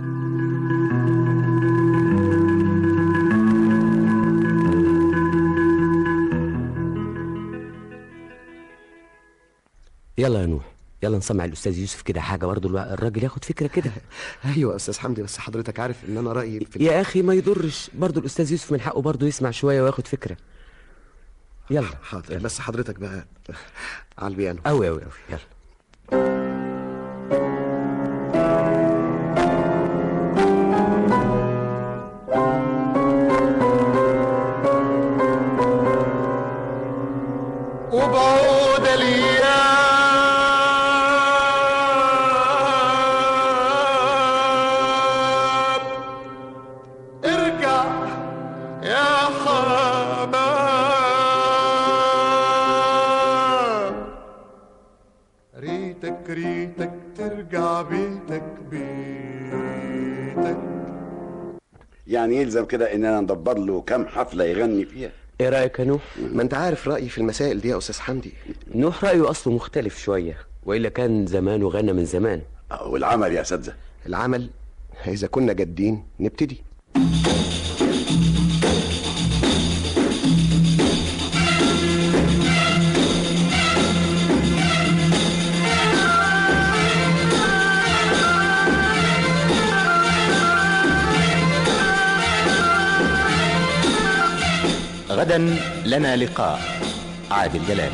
يلا يا نوح يلا نسمع الاستاذ يوسف كده حاجه برضه الوا- الراجل ياخد فكره كده ايوه يا استاذ حمدي بس حضرتك عارف ان انا رايي في يا اخي ما يضرش برضه الاستاذ يوسف من حقه برضه يسمع شويه وياخد فكره يلا حاضر بس حضرتك بقى على البيانو قوي قوي قوي يلا بيتك يعني يلزم كده اننا ندبر له كام حفله يغني فيها ايه رايك يا نوح ما انت عارف رايي في المسائل دي يا استاذ حمدي نوح رايه اصله مختلف شويه والا كان زمانه غنى من زمان والعمل يا اساتذه العمل اذا كنا جادين نبتدي غدا لنا لقاء عادل جلال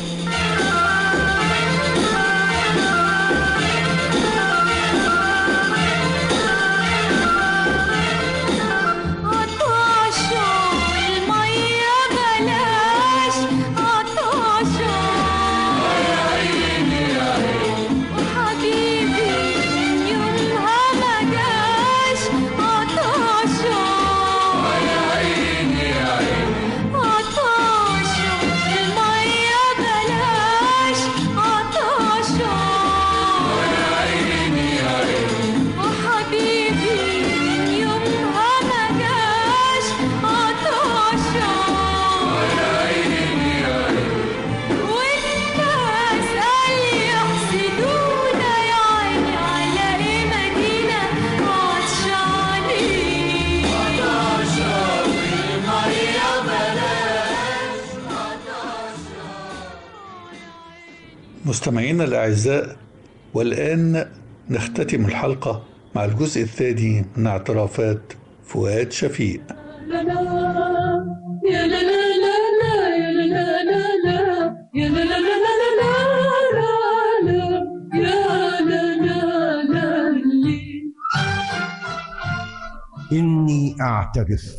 عطاشة المية بلاش عطاشة يا عيني يا عيني وحبيبي يومها ما جاش عطاشة يا عيني يا عيني عطاشة المية بلاش عطاشة يا عيني يا عيني وحبيبي يومها ما جاش عطاشة يا عيني يا عيني والناس قال يحسدونا يا عيني على ايه مدينة عطشانين عطاشة والمية بلاش مستمعينا الأعزاء والآن نختتم الحلقة مع الجزء الثاني من اعترافات فؤاد شفيق لا لا يا لا لا لا لا يا لا لا لا لا يا لا لا لا لا لا لا لا يا لا لا لا لي إني أعترف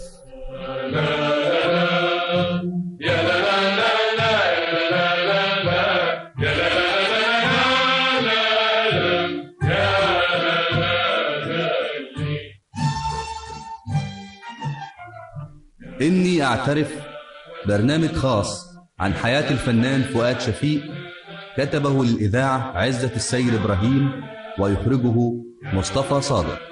إني أعترف برنامج خاص عن حياة الفنان فؤاد شفيق كتبه للإذاعة عزة السيد إبراهيم ويخرجه مصطفى صادق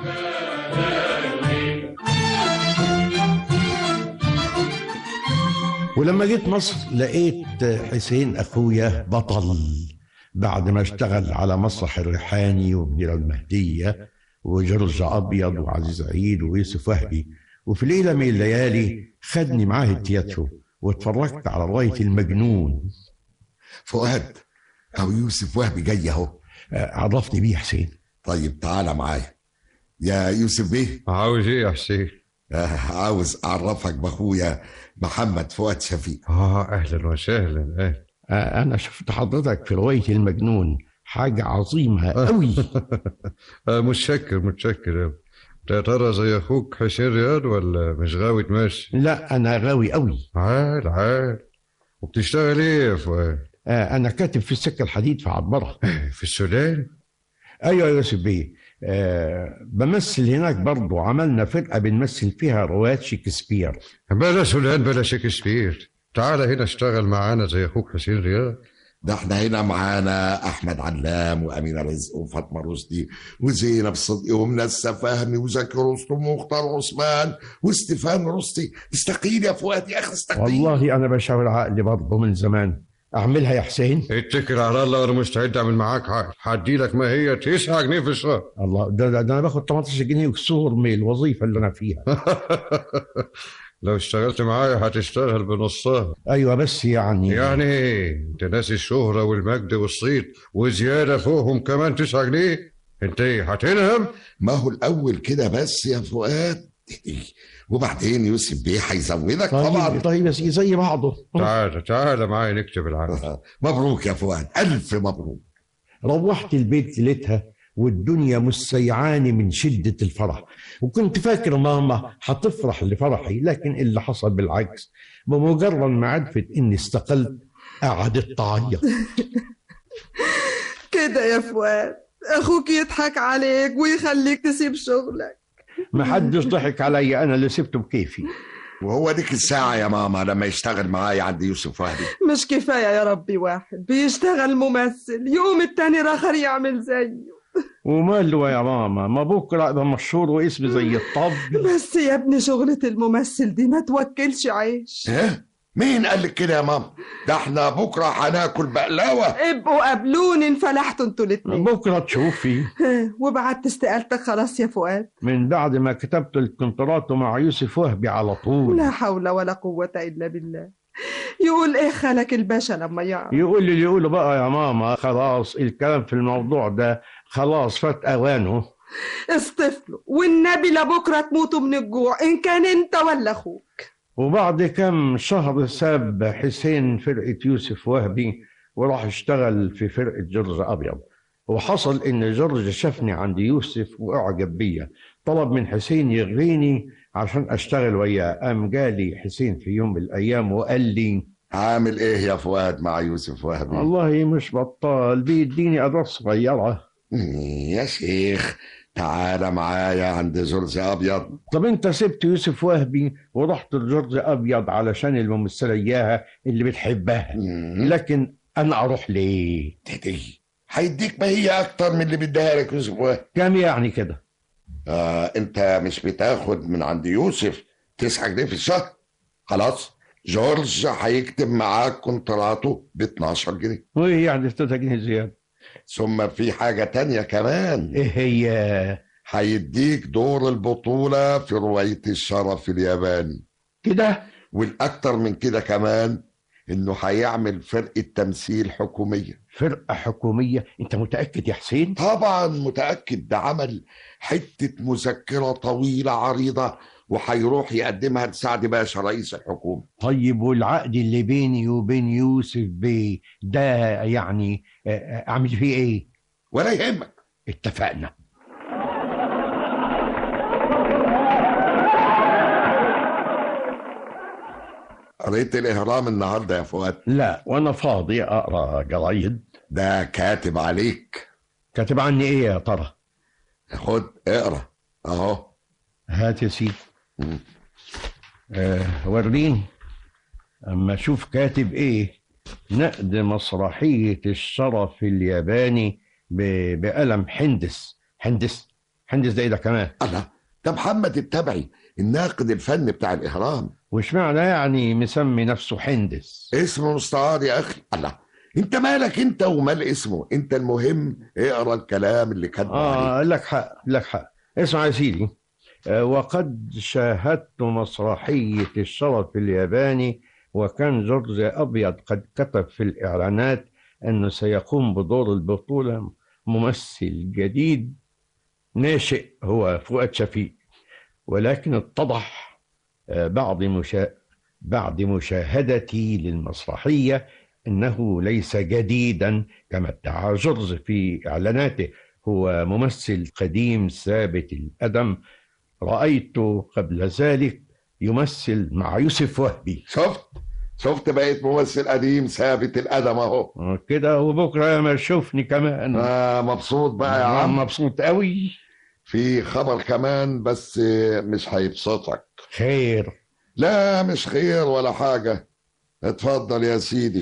ولما جيت مصر لقيت حسين أخويا بطل بعد ما اشتغل على مسرح الريحاني ومدير المهدية وجورج أبيض وعزيز عيد ويوسف وهبي وفي ليلة من الليالي خدني معاه التياترو واتفرجت على رواية المجنون فؤاد أو يوسف وهبي جاي أهو عرفني بيه حسين طيب تعالى معايا يا يوسف بيه عاوز ايه يا حسين؟ آه عاوز أعرفك بأخويا محمد فؤاد شفيق اه اهلا وسهلا اهلا آه، أنا شفت حضرتك في رواية المجنون حاجة عظيمة قوي آه متشكر متشكر أوي. انت يا ترى زي اخوك حسين رياض ولا مش غاوي تمشي؟ لا أنا غاوي قوي عال عال وبتشتغل ايه يا فؤاد؟ آه، أنا كاتب في السكة الحديد في عبارة في السودان؟ أيوة يا يوسف بيه آه بمثل هناك برضو عملنا فرقة بنمثل فيها روايات شكسبير بلا سودان بلا شكسبير تعال هنا اشتغل معانا زي اخوك حسين رياض ده احنا هنا معانا احمد علام وامينه رزق وفاطمه رشدي وزينب صدقي ومنسى فهمي وزكي رستم ومختار عثمان وستيفان رستي استقيل يا فؤاد يا اخي استقيل والله أنا بشاور عقلي برضه من زمان أعملها يا حسين اتكل على الله وانا مستعد اعمل معاك عقد هدي لك ما هي 9 جنيه في الشهر الله ده, ده, ده أنا باخد 18 جنيه وكسور من الوظيفة اللي أنا فيها لو اشتغلت معايا هتشتغل بنصها أيوة بس يعني يعني ايه انت ناسي الشهرة والمجد والصيت وزيادة فوقهم كمان 9 جنيه انت ايه هتنهم ما هو الاول كده بس يا فؤاد وبعدين يوسف بيه هيزودك طيب طبعا طيب يا سيدي زي بعضه تعال تعال معايا نكتب العقد مبروك يا فؤاد الف مبروك روحت البيت ليلتها والدنيا مستيعاني من شدة الفرح وكنت فاكر ماما هتفرح لفرحي لكن اللي حصل بالعكس بمجرد ما عرفت اني استقلت قعدت تعيط كده يا فؤاد اخوك يضحك عليك ويخليك تسيب شغلك ما حدش ضحك عليا انا اللي سبته بكيفي وهو ديك الساعة يا ماما لما يشتغل معايا عند يوسف وهبي مش كفاية يا ربي واحد بيشتغل ممثل يقوم التاني الاخر يعمل زيه وماله يا ماما ما بكره ابقى مشهور واسمي زي الطب بس يا ابني شغلة الممثل دي ما توكلش عيش ايه مين قال لك كده يا ماما ده احنا بكره هناكل بقلاوه ابقوا قابلوني انفلحتوا انتوا الاتنين بكره تشوفي وبعت استقالتك خلاص يا فؤاد من بعد ما كتبت الكونترات مع يوسف وهبي على طول لا حول ولا قوة إلا بالله يقول ايه خالك الباشا لما يعرف يقول لي اللي يقوله بقى يا ماما خلاص الكلام في الموضوع ده خلاص فات اوانه اصطفلوا والنبي لبكرة تموتوا من الجوع إن كان أنت ولا أخوك وبعد كم شهر ساب حسين فرقة يوسف وهبي وراح اشتغل في فرقة جورج أبيض وحصل إن جورج شافني عند يوسف وأعجب بيا طلب من حسين يغريني عشان أشتغل وياه قام جالي حسين في يوم من الأيام وقال لي عامل ايه يا فؤاد مع يوسف وهبي والله مش بطال بيديني أدوات صغيرة يا شيخ تعالى معايا عند جورج ابيض طب انت سبت يوسف وهبي ورحت لجورج ابيض علشان الممثله اياها اللي بتحبها لكن انا اروح ليه تدي هيديك ما هي اكتر من اللي بيديها لك يوسف وهبي كام يعني كده آه انت مش بتاخد من عند يوسف 9 جنيه في الشهر خلاص جورج هيكتب معاك كونتراته ب 12 جنيه وايه يعني 3 جنيه زياده ثم في حاجة تانية كمان ايه هي هيديك دور البطولة في رواية الشرف الياباني كده والأكتر من كده كمان إنه هيعمل فرقة تمثيل حكومية فرقة حكومية انت متأكد يا حسين طبعا متأكد ده عمل حتة مذكرة طويلة عريضة وهيروح يقدمها لسعد باشا رئيس الحكومة طيب والعقد اللي بيني وبين يوسف بيه ده يعني آه، آه، اعمل فيه ايه ولا يهمك اتفقنا قريت الإهرام النهاردة يا فؤاد لا وانا فاضي اقرا جرايد ده كاتب عليك كاتب عني ايه يا ترى خد اقرا اهو هات يا سيدي آه وريني اما اشوف كاتب ايه نقد مسرحية الشرف الياباني ب- بقلم حندس حندس حندس ده ايه ده كمان الله ده محمد التبعي الناقد الفني بتاع الإهرام وش معنى يعني مسمي نفسه حندس اسمه مستعار يا أخي الله انت مالك انت ومال اسمه انت المهم اقرا الكلام اللي كاتبه اه لك حق لك حق اسمع يا سيدي آه، وقد شاهدت مسرحية الشرف الياباني وكان جورج أبيض قد كتب في الإعلانات أنه سيقوم بدور البطولة ممثل جديد ناشئ هو فؤاد شفيق ولكن اتضح آه، بعد مشا... بعد مشاهدتي للمسرحية أنه ليس جديدا كما ادعى جورج في إعلاناته هو ممثل قديم ثابت القدم رأيته قبل ذلك يمثل مع يوسف وهبي شفت شفت بقيت ممثل قديم ثابت القدم اهو كده وبكره ما يشوفني كمان آه مبسوط بقى يا عم مبسوط قوي في خبر كمان بس مش هيبسطك خير لا مش خير ولا حاجة اتفضل يا سيدي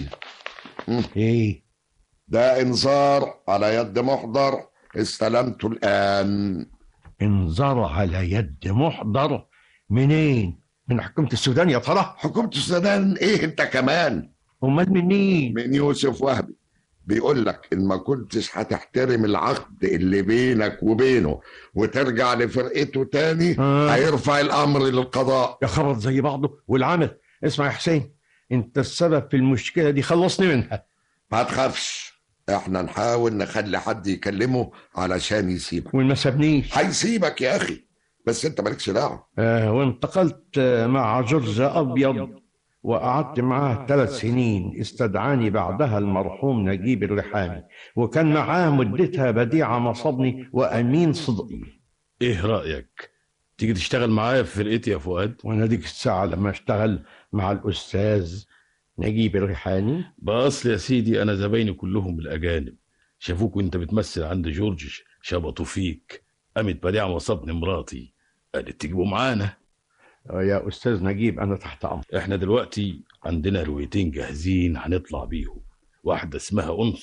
ايه ده انذار على يد محضر استلمته الآن انذار على يد محضر منين من حكومة السودان يا ترى حكومة السودان ايه انت كمان امال من مين من يوسف وهبي بيقول لك ان ما كنتش هتحترم العقد اللي بينك وبينه وترجع لفرقته تاني آه. هيرفع الامر للقضاء يا خبر زي بعضه والعمل اسمع يا حسين انت السبب في المشكلة دي خلصني منها ما تخافش احنا نحاول نخلي حد يكلمه علشان يسيبك وما سابنيش هيسيبك يا اخي بس انت مالكش دعوه آه وانتقلت آه، مع جورج أبيض وقعدت معاه ثلاث سنين استدعاني بعدها المرحوم نجيب الريحاني وكان معاه مدتها بديعة مصبني وأمين صدقي ايه رأيك تيجي تشتغل معايا في فرقتي يا فؤاد وأنا ديك الساعة لما اشتغل مع الأستاذ نجيب الريحاني بأصل يا سيدي أنا زبايني كلهم الأجانب شافوك وأنت بتمثل عند جورج شبطوا فيك قامت بديعة مصابني مراتي قالت تجيبوا معانا آه، يا أستاذ نجيب أنا تحت أمر احنا دلوقتي عندنا روايتين جاهزين هنطلع بيهم واحدة اسمها أنصل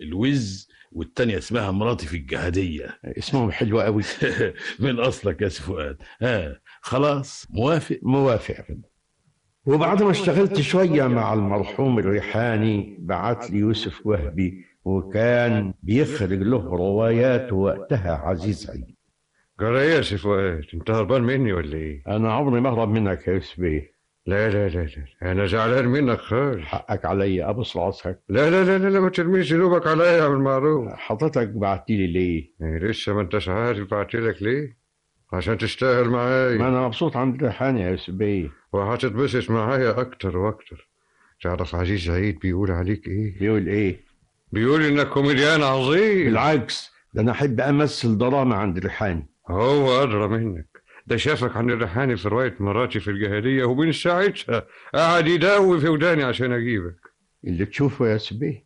الوز والتانية اسمها مراتي في الجهادية اسمهم حلو قوي من أصلك يا سي فؤاد ها خلاص موافق موافق يا فندم وبعد ما اشتغلت شوية مع المرحوم الريحاني بعت لي يوسف وهبي وكان بيخرج له روايات وقتها عزيز عيد قال ايه يا سي فؤاد انت هربان مني ولا ايه؟ انا عمري ما اهرب منك يا يوسف بيه لا لا لا لا انا زعلان منك خالص حقك عليا ابص راسك لا لا لا لا, لا ما ترميش ذنوبك عليا يا عم المعروف حضرتك بعت لي ليه؟ إيه لسه ما انتش عارف بعت لك ليه؟ عشان تشتغل معايا ما انا مبسوط عند الريحاني يا يوسف بيه وهتتبسط معايا اكتر واكتر تعرف عزيز عيد بيقول عليك ايه؟ بيقول ايه؟ بيقول انك كوميديان عظيم بالعكس ده انا احب امثل دراما عند الريحاني هو ادرى منك ده شافك عن الريحاني في رواية مراتي في الجاهلية ومن ساعتها قعد يداوي في وداني عشان اجيبك اللي تشوفه يا يوسف بيه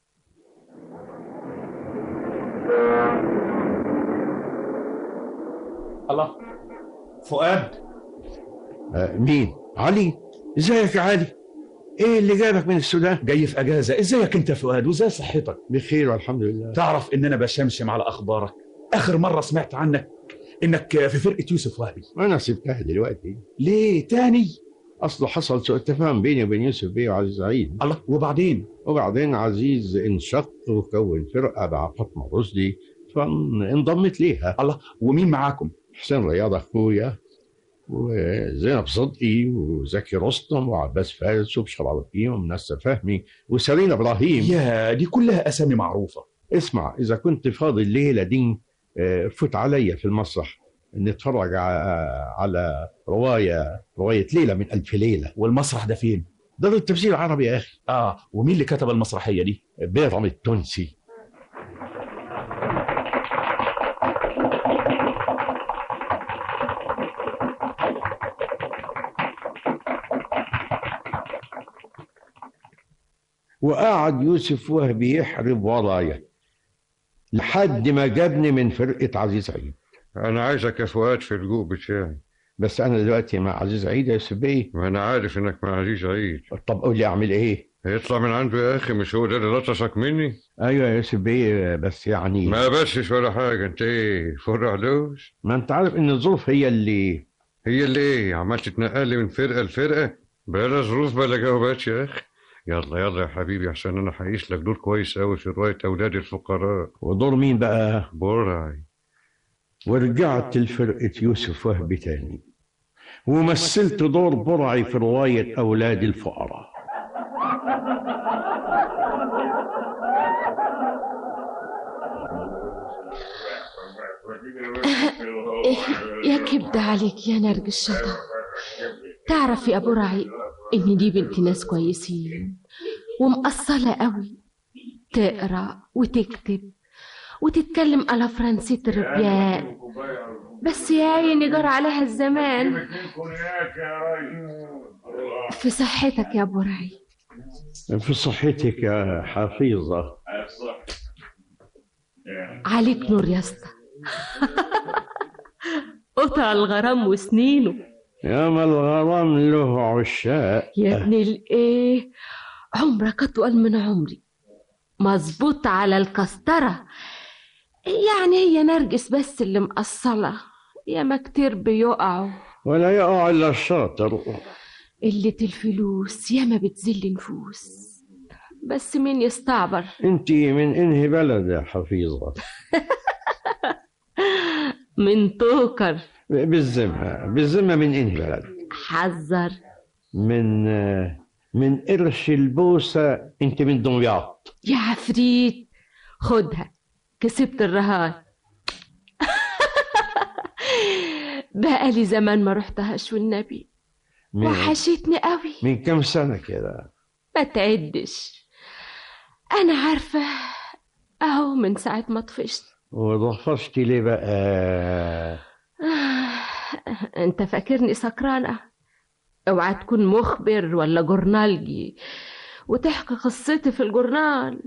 الله فؤاد آه مين؟ علي ازيك يا علي؟ ايه اللي جابك من السودان؟ جاي في اجازه ازيك انت يا فؤاد وازاي صحتك بخير والحمد لله تعرف ان انا بشمشم على اخبارك اخر مره سمعت عنك انك في فرقه يوسف وهبي انا سبتها دلوقتي ليه تاني اصله حصل سوء تفاهم بيني وبين يوسف بيه وعزيز عيد الله وبعدين وبعدين عزيز انشق وكون فرقه مع فاطمه رشدي فانضمت ليها الله ومين معاكم حسين رياض اخويا وزينب صدقي وزكي رستم وعباس فارس وبشر عرفين ومنسى فهمي وسرين ابراهيم يا دي كلها اسامي معروفه اسمع اذا كنت فاضي الليله دي آه، فوت عليا في المسرح نتفرج ع- على روايه روايه ليله من الف ليله والمسرح ده فين دار التفسير العربي يا اخي اه ومين اللي كتب المسرحيه دي بيرم التونسي وقعد يوسف وهبي يحرب ورايا لحد ما جابني من فرقة عزيز عيد انا عايزك يا فؤاد في الجوق بتاعي بس أنا دلوقتي مع عزيز عيد يا يوسف بيه ما انا عارف انك مع عزيز عيد طب قول لي أعمل إيه؟ يطلع من عنده يا اخي مش هو ده اللي لطشك مني أيوة يا يوسف بيه بس يعني ما بسش ولا حاجه انت ايه فرع دوش ما أنت عارف إن الظروف هي اللي هي اللي ايه عمال تتنقل لي من فرقه لفرقه بلا ظروف بلا جوابات يا اخي يلا يلا يا حبيبي عشان انا هعيش لك دور كويس قوي في روايه اولاد الفقراء ودور مين بقى؟ برعي ورجعت لفرقة يوسف وهبي تاني ومثلت دور برعي في رواية أولاد الفقراء يا كبد عليك يا نرج الشطا تعرف يا ابو رعي ان دي بنت ناس كويسين ومقصلة قوي تقرا وتكتب وتتكلم على فرنسية الربيان بس يا عيني جرى عليها الزمان في صحتك يا ابو رعي في صحتك يا حفيظة عليك نور يا اسطى قطع الغرام وسنينه يا ما الغرام له عشاق يا ابن الايه عمرك اطول من عمري مظبوط على الكسترة يعني هي نرجس بس اللي مقصلة يا ما كتير بيقعوا ولا يقع إلا الشاطر قلة الفلوس يا ما بتذل نفوس بس مين يستعبر انت من انهي بلد يا حفيظة من توكر بالذمة بالذمة من انهي بلد حذر من من قرش البوسة انت من دمياط يا عفريت خدها كسبت الرهان بقى لي زمان ما رحتهاش والنبي من, وحشتني قوي من كم سنة كده ما تعدش انا عارفه اهو من ساعه ما طفشت وضفشتي ليه بقى آه، انت فاكرني سكرانه اوعى تكون مخبر ولا جورنالجي وتحكي قصتي في الجورنال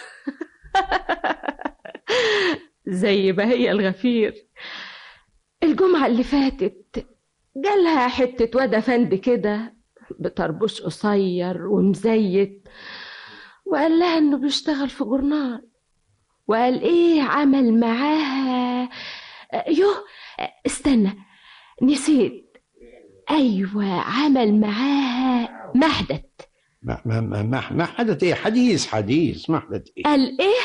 زي بهية الغفير الجمعة اللي فاتت جالها حتة واد فند كده بطربوش قصير ومزيت وقال لها انه بيشتغل في جورنال وقال ايه عمل معاها يوه استنى نسيت ايوه عمل معاها محدث ما ما ما ما, ما حدث ايه حديث حديث ما حدث ايه قال ايه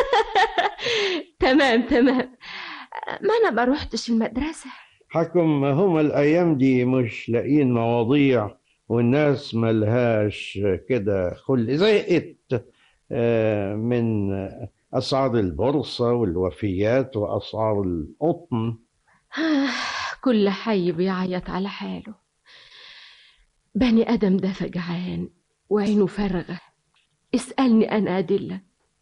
تمام تمام ما انا ما روحتش المدرسه حكم هم الايام دي مش لاقيين مواضيع والناس ملهاش كده خل زهقت آه، من اسعار البورصه والوفيات واسعار القطن كل حي بيعيط على حاله بني ادم ده فجعان وعينه فارغه اسالني انا ادله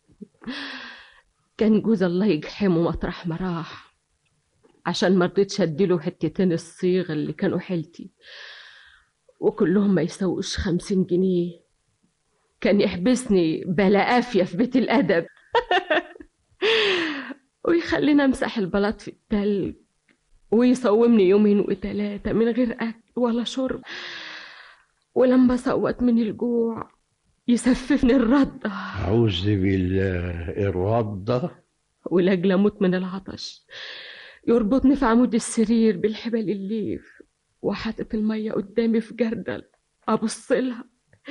كان جوز الله يجحمه مطرح ما راح عشان ما رضيتش اديله حتتين الصيغ اللي كانوا حيلتي وكلهم ما يسوقوش خمسين جنيه كان يحبسني بلا قافية في بيت الأدب ويخليني أمسح البلاط في التلج ويصومني يومين وتلاتة من غير أكل ولا شرب ولما صوت من الجوع يسففني الردة أعوذ بالله الردة ولأجل أموت من العطش يربطني في عمود السرير بالحبال الليف وحاطط المية قدامي في جردل أبص لها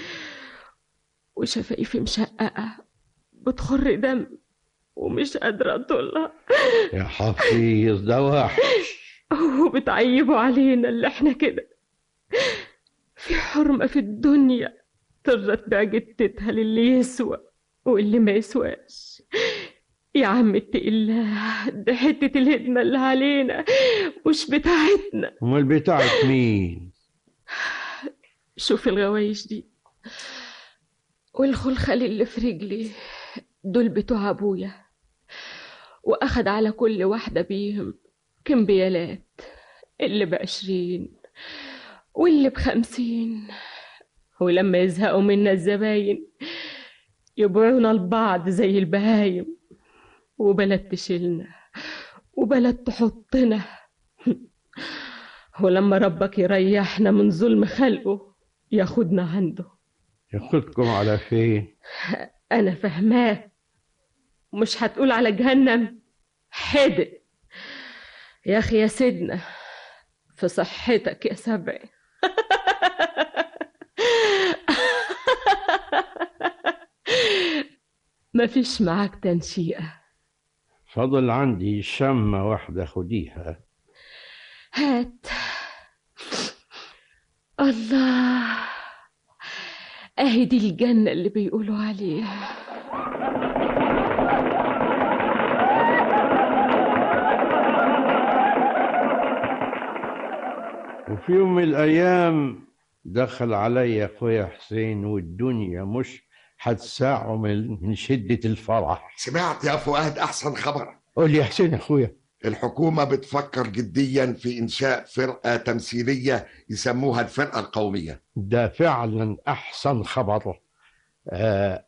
وشفايفي مشققة بتخر دم ومش قادرة أطولها يا حفيظ ده وحش وبتعيبوا علينا اللي احنا كده في حرمة في الدنيا ترضى تبيع جتتها للي يسوى واللي ما يسواش يا عم اتقي الله ده حتة الهدمة اللي علينا مش بتاعتنا امال بتاعت مين شوف الغوايش دي والخلخل اللي في رجلي دول بتوع ابويا واخد على كل واحدة بيهم كمبيالات اللي بعشرين واللي بخمسين ولما يزهقوا منا الزباين يبيعونا لبعض زي البهايم وبلد تشيلنا وبلد تحطنا ولما ربك يريحنا من ظلم خلقه ياخدنا عنده ياخدكم على فين انا فهماه مش هتقول على جهنم حدق يا اخي يا سيدنا في صحتك يا سبعي مفيش معاك تنشيئة فضل عندي شمة واحدة خديها هات الله اهي دي الجنة اللي بيقولوا عليها وفي يوم من الأيام دخل علي أخويا حسين والدنيا مش هتساعه من من شدة الفرح سمعت يا فؤاد أحسن خبر قول لي يا حسين يا أخويا الحكومة بتفكر جديا في إنشاء فرقة تمثيلية يسموها الفرقة القومية ده فعلا أحسن خبر آه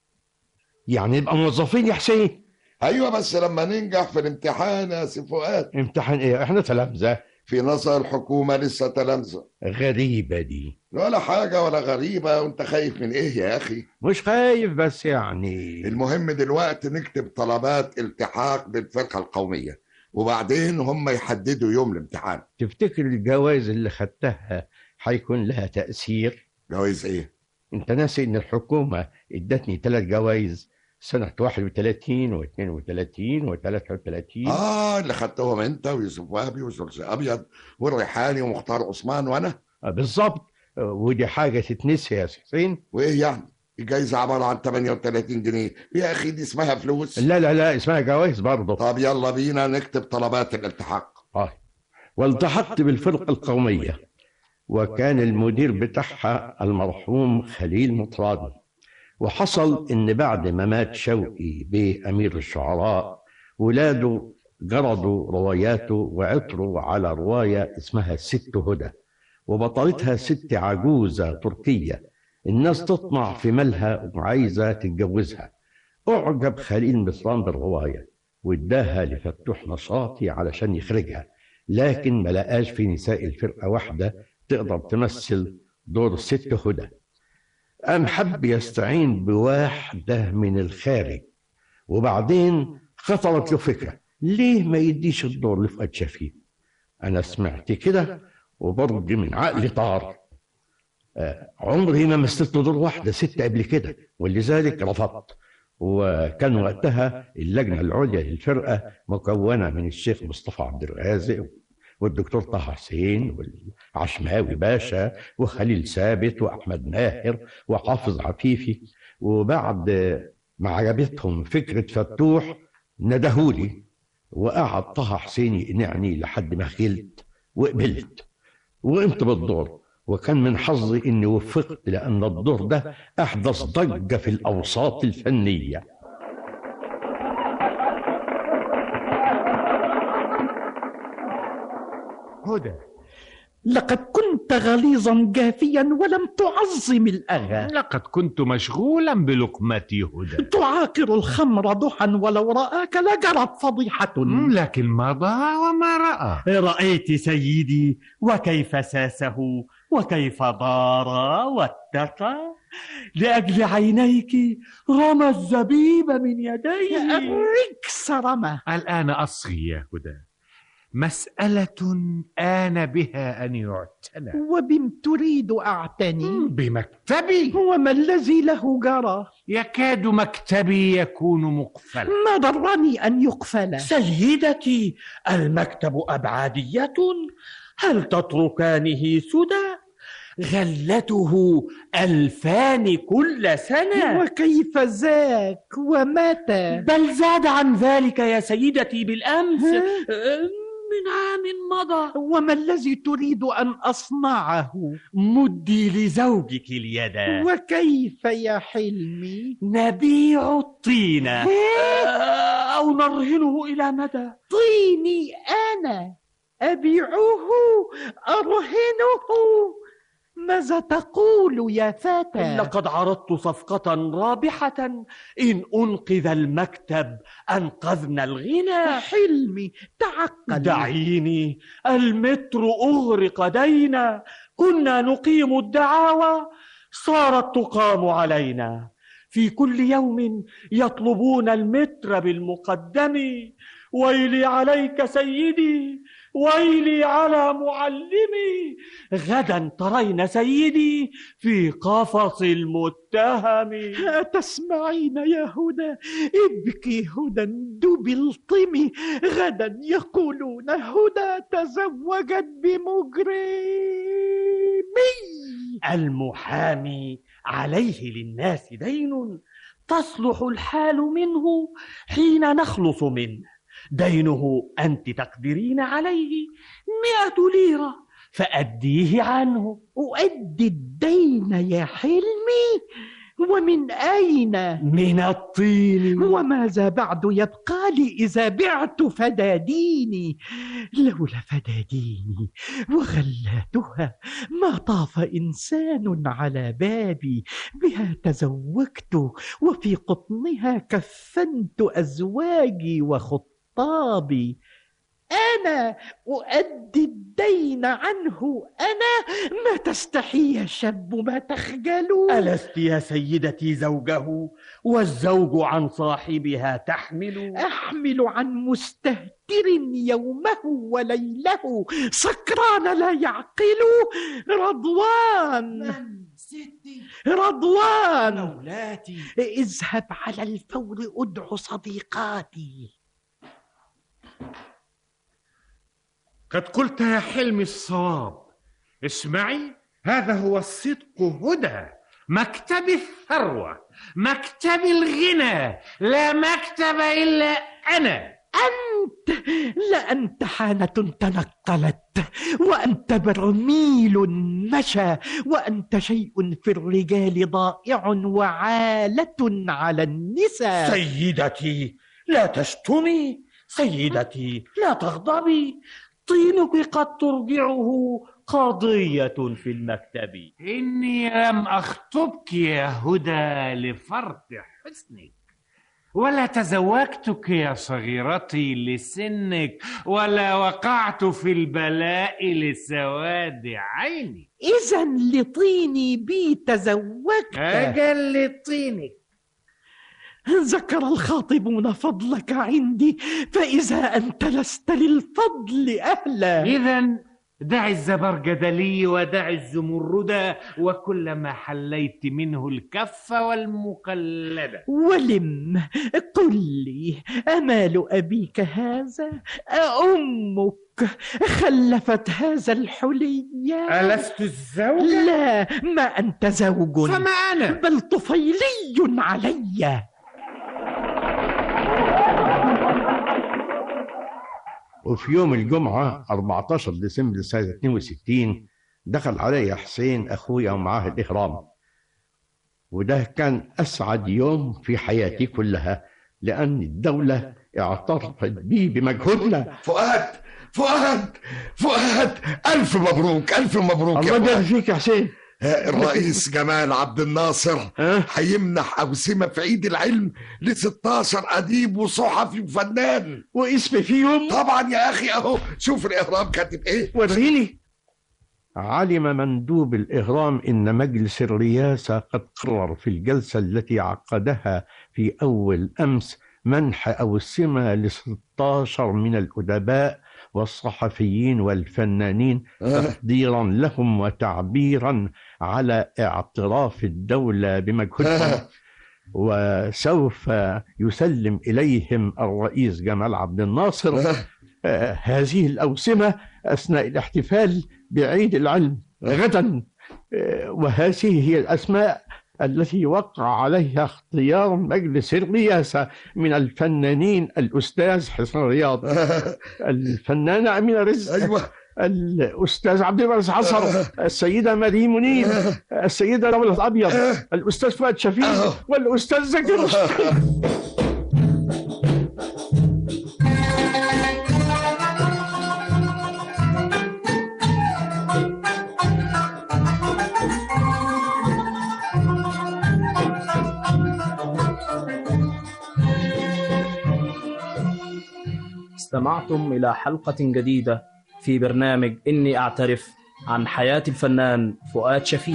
يعني نبقى موظفين يا حسين أيوة بس لما ننجح في الامتحان يا سي فؤاد امتحان إيه إحنا تلامذة في نظر الحكومة لسه تلامذة غريبة دي ولا حاجة ولا غريبة وانت خايف من ايه يا اخي مش خايف بس يعني المهم دلوقتي نكتب طلبات التحاق بالفرقة القومية وبعدين هم يحددوا يوم الامتحان تفتكر الجوائز اللي خدتها هيكون لها تأثير جوائز ايه انت ناسي ان الحكومة ادتني ثلاث جوائز سنة 31 و32 و33 اه اللي خدتهم انت ويوسف وهبي وجورج ابيض والريحاني ومختار عثمان وانا بالظبط ودي حاجة تتنسي يا حسين وايه يعني الجايزة عبارة عن 38 جنيه يا اخي دي اسمها فلوس لا لا لا اسمها جوائز برضه طب يلا بينا نكتب طلبات الالتحاق آه. والتحقت بالفرقة القومية وكان المدير بتاعها المرحوم خليل مطران وحصل ان بعد ما مات شوقي بامير الشعراء ولاده جردوا رواياته وعطروا على روايه اسمها الست هدى وبطلتها ست عجوزه تركيه الناس تطمع في مالها وعايزه تتجوزها اعجب خليل مصران بالروايه واداها لفتوح نشاطي علشان يخرجها لكن ما لقاش في نساء الفرقه واحده تقدر تمثل دور الست هدى قام حب يستعين بواحدة من الخارج وبعدين خطرت له فكرة ليه ما يديش الدور لفؤاد شفيق أنا سمعت كده وبرج من عقلي طار آه، عمري ما مثلت دور واحدة ست قبل كده ولذلك رفضت وكان وقتها اللجنة العليا للفرقة مكونة من الشيخ مصطفى عبد الرازق والدكتور طه حسين والعشماوي باشا وخليل ثابت وأحمد ماهر وحافظ عفيفي وبعد ما عجبتهم فكرة فتوح ندهولي وقعد طه حسين يقنعني لحد ما خلت وقبلت وقمت بالدور وكان من حظي اني وفقت لان الدور ده احدث ضجه في الاوساط الفنيه هدى لقد كنت غليظا جافيا ولم تعظم الأذى لقد كنت مشغولا بلقمتي هدى تعاقر الخمر ضحى ولو رآك لجرت فضيحة لكن مضى وما رأى رأيت سيدي وكيف ساسه وكيف ضار واتقى لأجل عينيك رمى الزبيب من يديه الركس رمى الآن أصغي يا هدى مسألة آن بها أن يعتنى وبم تريد أعتني بمكتبي وما الذي له جرى يكاد مكتبي يكون مقفلا ما ضرني أن يقفل سيدتي المكتب أبعادية هل تتركانه سدى غلته ألفان كل سنة وكيف ذاك ومتى بل زاد عن ذلك يا سيدتي بالأمس من عام مضى وما الذي تريد أن أصنعه مدي لزوجك اليد وكيف يا حلمي نبيع الطين أو نرهنه إلى مدى طيني أنا أبيعه أرهنه ماذا تقول يا فتى لقد عرضت صفقة رابحة إن أنقذ المكتب أنقذنا الغنى حلمي تعقل دعيني المتر أغرق دينا كنا نقيم الدعاوى صارت تقام علينا في كل يوم يطلبون المتر بالمقدم ويلي عليك سيدي ويلي على معلمي غدا ترين سيدي في قفص المتهم أتسمعين يا هدى ابكي هدى دبي الطمي غدا يقولون هدى تزوجت بمجرمي المحامي عليه للناس دين تصلح الحال منه حين نخلص منه دينه أنت تقدرين عليه مئة ليرة فأديه عنه أؤدي الدين يا حلمي ومن أين؟ من الطين وماذا بعد يبقى لي إذا بعت فداديني لولا فداديني وغلاتها ما طاف إنسان على بابي بها تزوجت وفي قطنها كفنت أزواجي وخطابي أنا أؤدي الدين عنه أنا ما تستحي يا شاب ما تخجل ألست يا سيدتي زوجه والزوج عن صاحبها تحمل أحمل عن مستهتر يومه وليله سكران لا يعقل رضوان ستي رضوان مولاتي اذهب على الفور ادع صديقاتي قد قلت يا حلمي الصواب اسمعي هذا هو الصدق هدى مكتب الثروة مكتب الغنى لا مكتب إلا أنا أنت لأنت حانة تنقلت وأنت برميل مشى وأنت شيء في الرجال ضائع وعالة على النساء سيدتي لا تشتمي سيدتي لا تغضبي طينك قد ترجعه قضية في المكتب إني لم أخطبك يا هدى لفرط حسنك ولا تزوجتك يا صغيرتي لسنك ولا وقعت في البلاء لسواد عيني إذا لطيني بي تزوجت أجل لطينك ذكر الخاطبون فضلك عندي فإذا أنت لست للفضل أهلا إذا دع الزبرجد لي ودع الزمرد وكل ما حليت منه الكف والمقلدة ولم قل لي أمال أبيك هذا أأمك خلفت هذا الحلي ألست الزوجة؟ لا ما أنت زوج فما أنا؟ بل طفيلي علي وفي يوم الجمعة 14 ديسمبر سنة 62 دخل علي حسين أخويا ومعاه الإهرام وده كان أسعد يوم في حياتي كلها لأن الدولة اعترفت بي بمجهودنا فؤاد فؤاد فؤاد ألف مبروك ألف مبروك الله يبارك فيك يا حسين الرئيس جمال عبد الناصر هيمنح أوسمة في عيد العلم ل 16 أديب وصحفي وفنان واسمي فيهم طبعا يا أخي أهو شوف الإهرام كاتب إيه وريني علم مندوب الإهرام إن مجلس الرئاسة قد قرر في الجلسة التي عقدها في أول أمس منح أوسمة ل 16 من الأدباء والصحفيين والفنانين تقديرا لهم وتعبيرا على اعتراف الدولة بمجهودهم وسوف يسلم إليهم الرئيس جمال عبد الناصر آه، هذه الأوسمة أثناء الاحتفال بعيد العلم غدا آه، وهذه هي الأسماء التي وقع عليها اختيار مجلس الرئاسة من الفنانين الأستاذ حسن رياض الفنانة أمينة رزق أيوة الأستاذ عبد البارس عصر السيدة مريم منير السيدة دولة أبيض الأستاذ فؤاد شفيق والأستاذ زكي رشدي استمعتم إلى حلقة جديدة في برنامج إني أعترف عن حياة الفنان فؤاد شفيق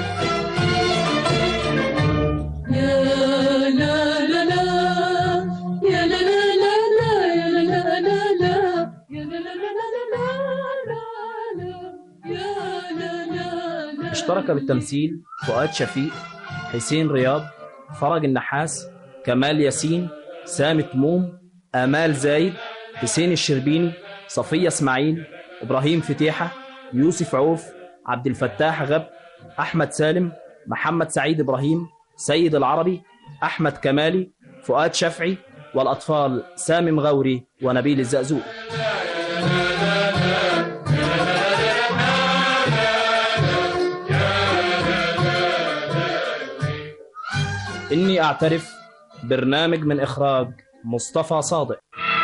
يا لا لا لا يا لا لا لا لا يا لا لا لا لا يا لا لا لا لا لا لا يا لا لا لا اشترك بالتمثيل فؤاد شفيق حسين رياض فرج النحاس كمال ياسين سامي تموم آمال زايد حسين الشربيني صفية اسماعيل إبراهيم فتيحة يوسف عوف عبد الفتاح غب أحمد سالم محمد سعيد إبراهيم سيد العربي أحمد كمالي فؤاد شفعي والأطفال سامي مغوري ونبيل الزقزوق إني أعترف برنامج من إخراج مصطفى صادق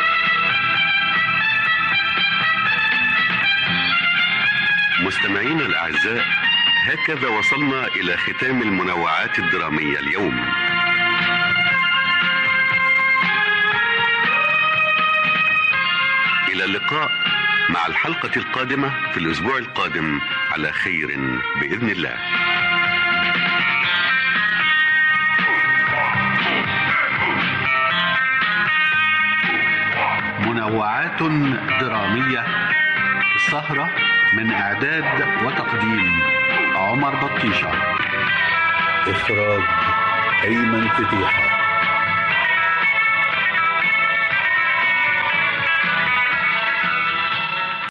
مستمعينا الأعزاء هكذا وصلنا إلى ختام المنوعات الدرامية اليوم إلى اللقاء مع الحلقة القادمة في الأسبوع القادم على خير بإذن الله منوعات درامية السهرة من إعداد وتقديم عمر بطيشة إخراج أيمن فتيحة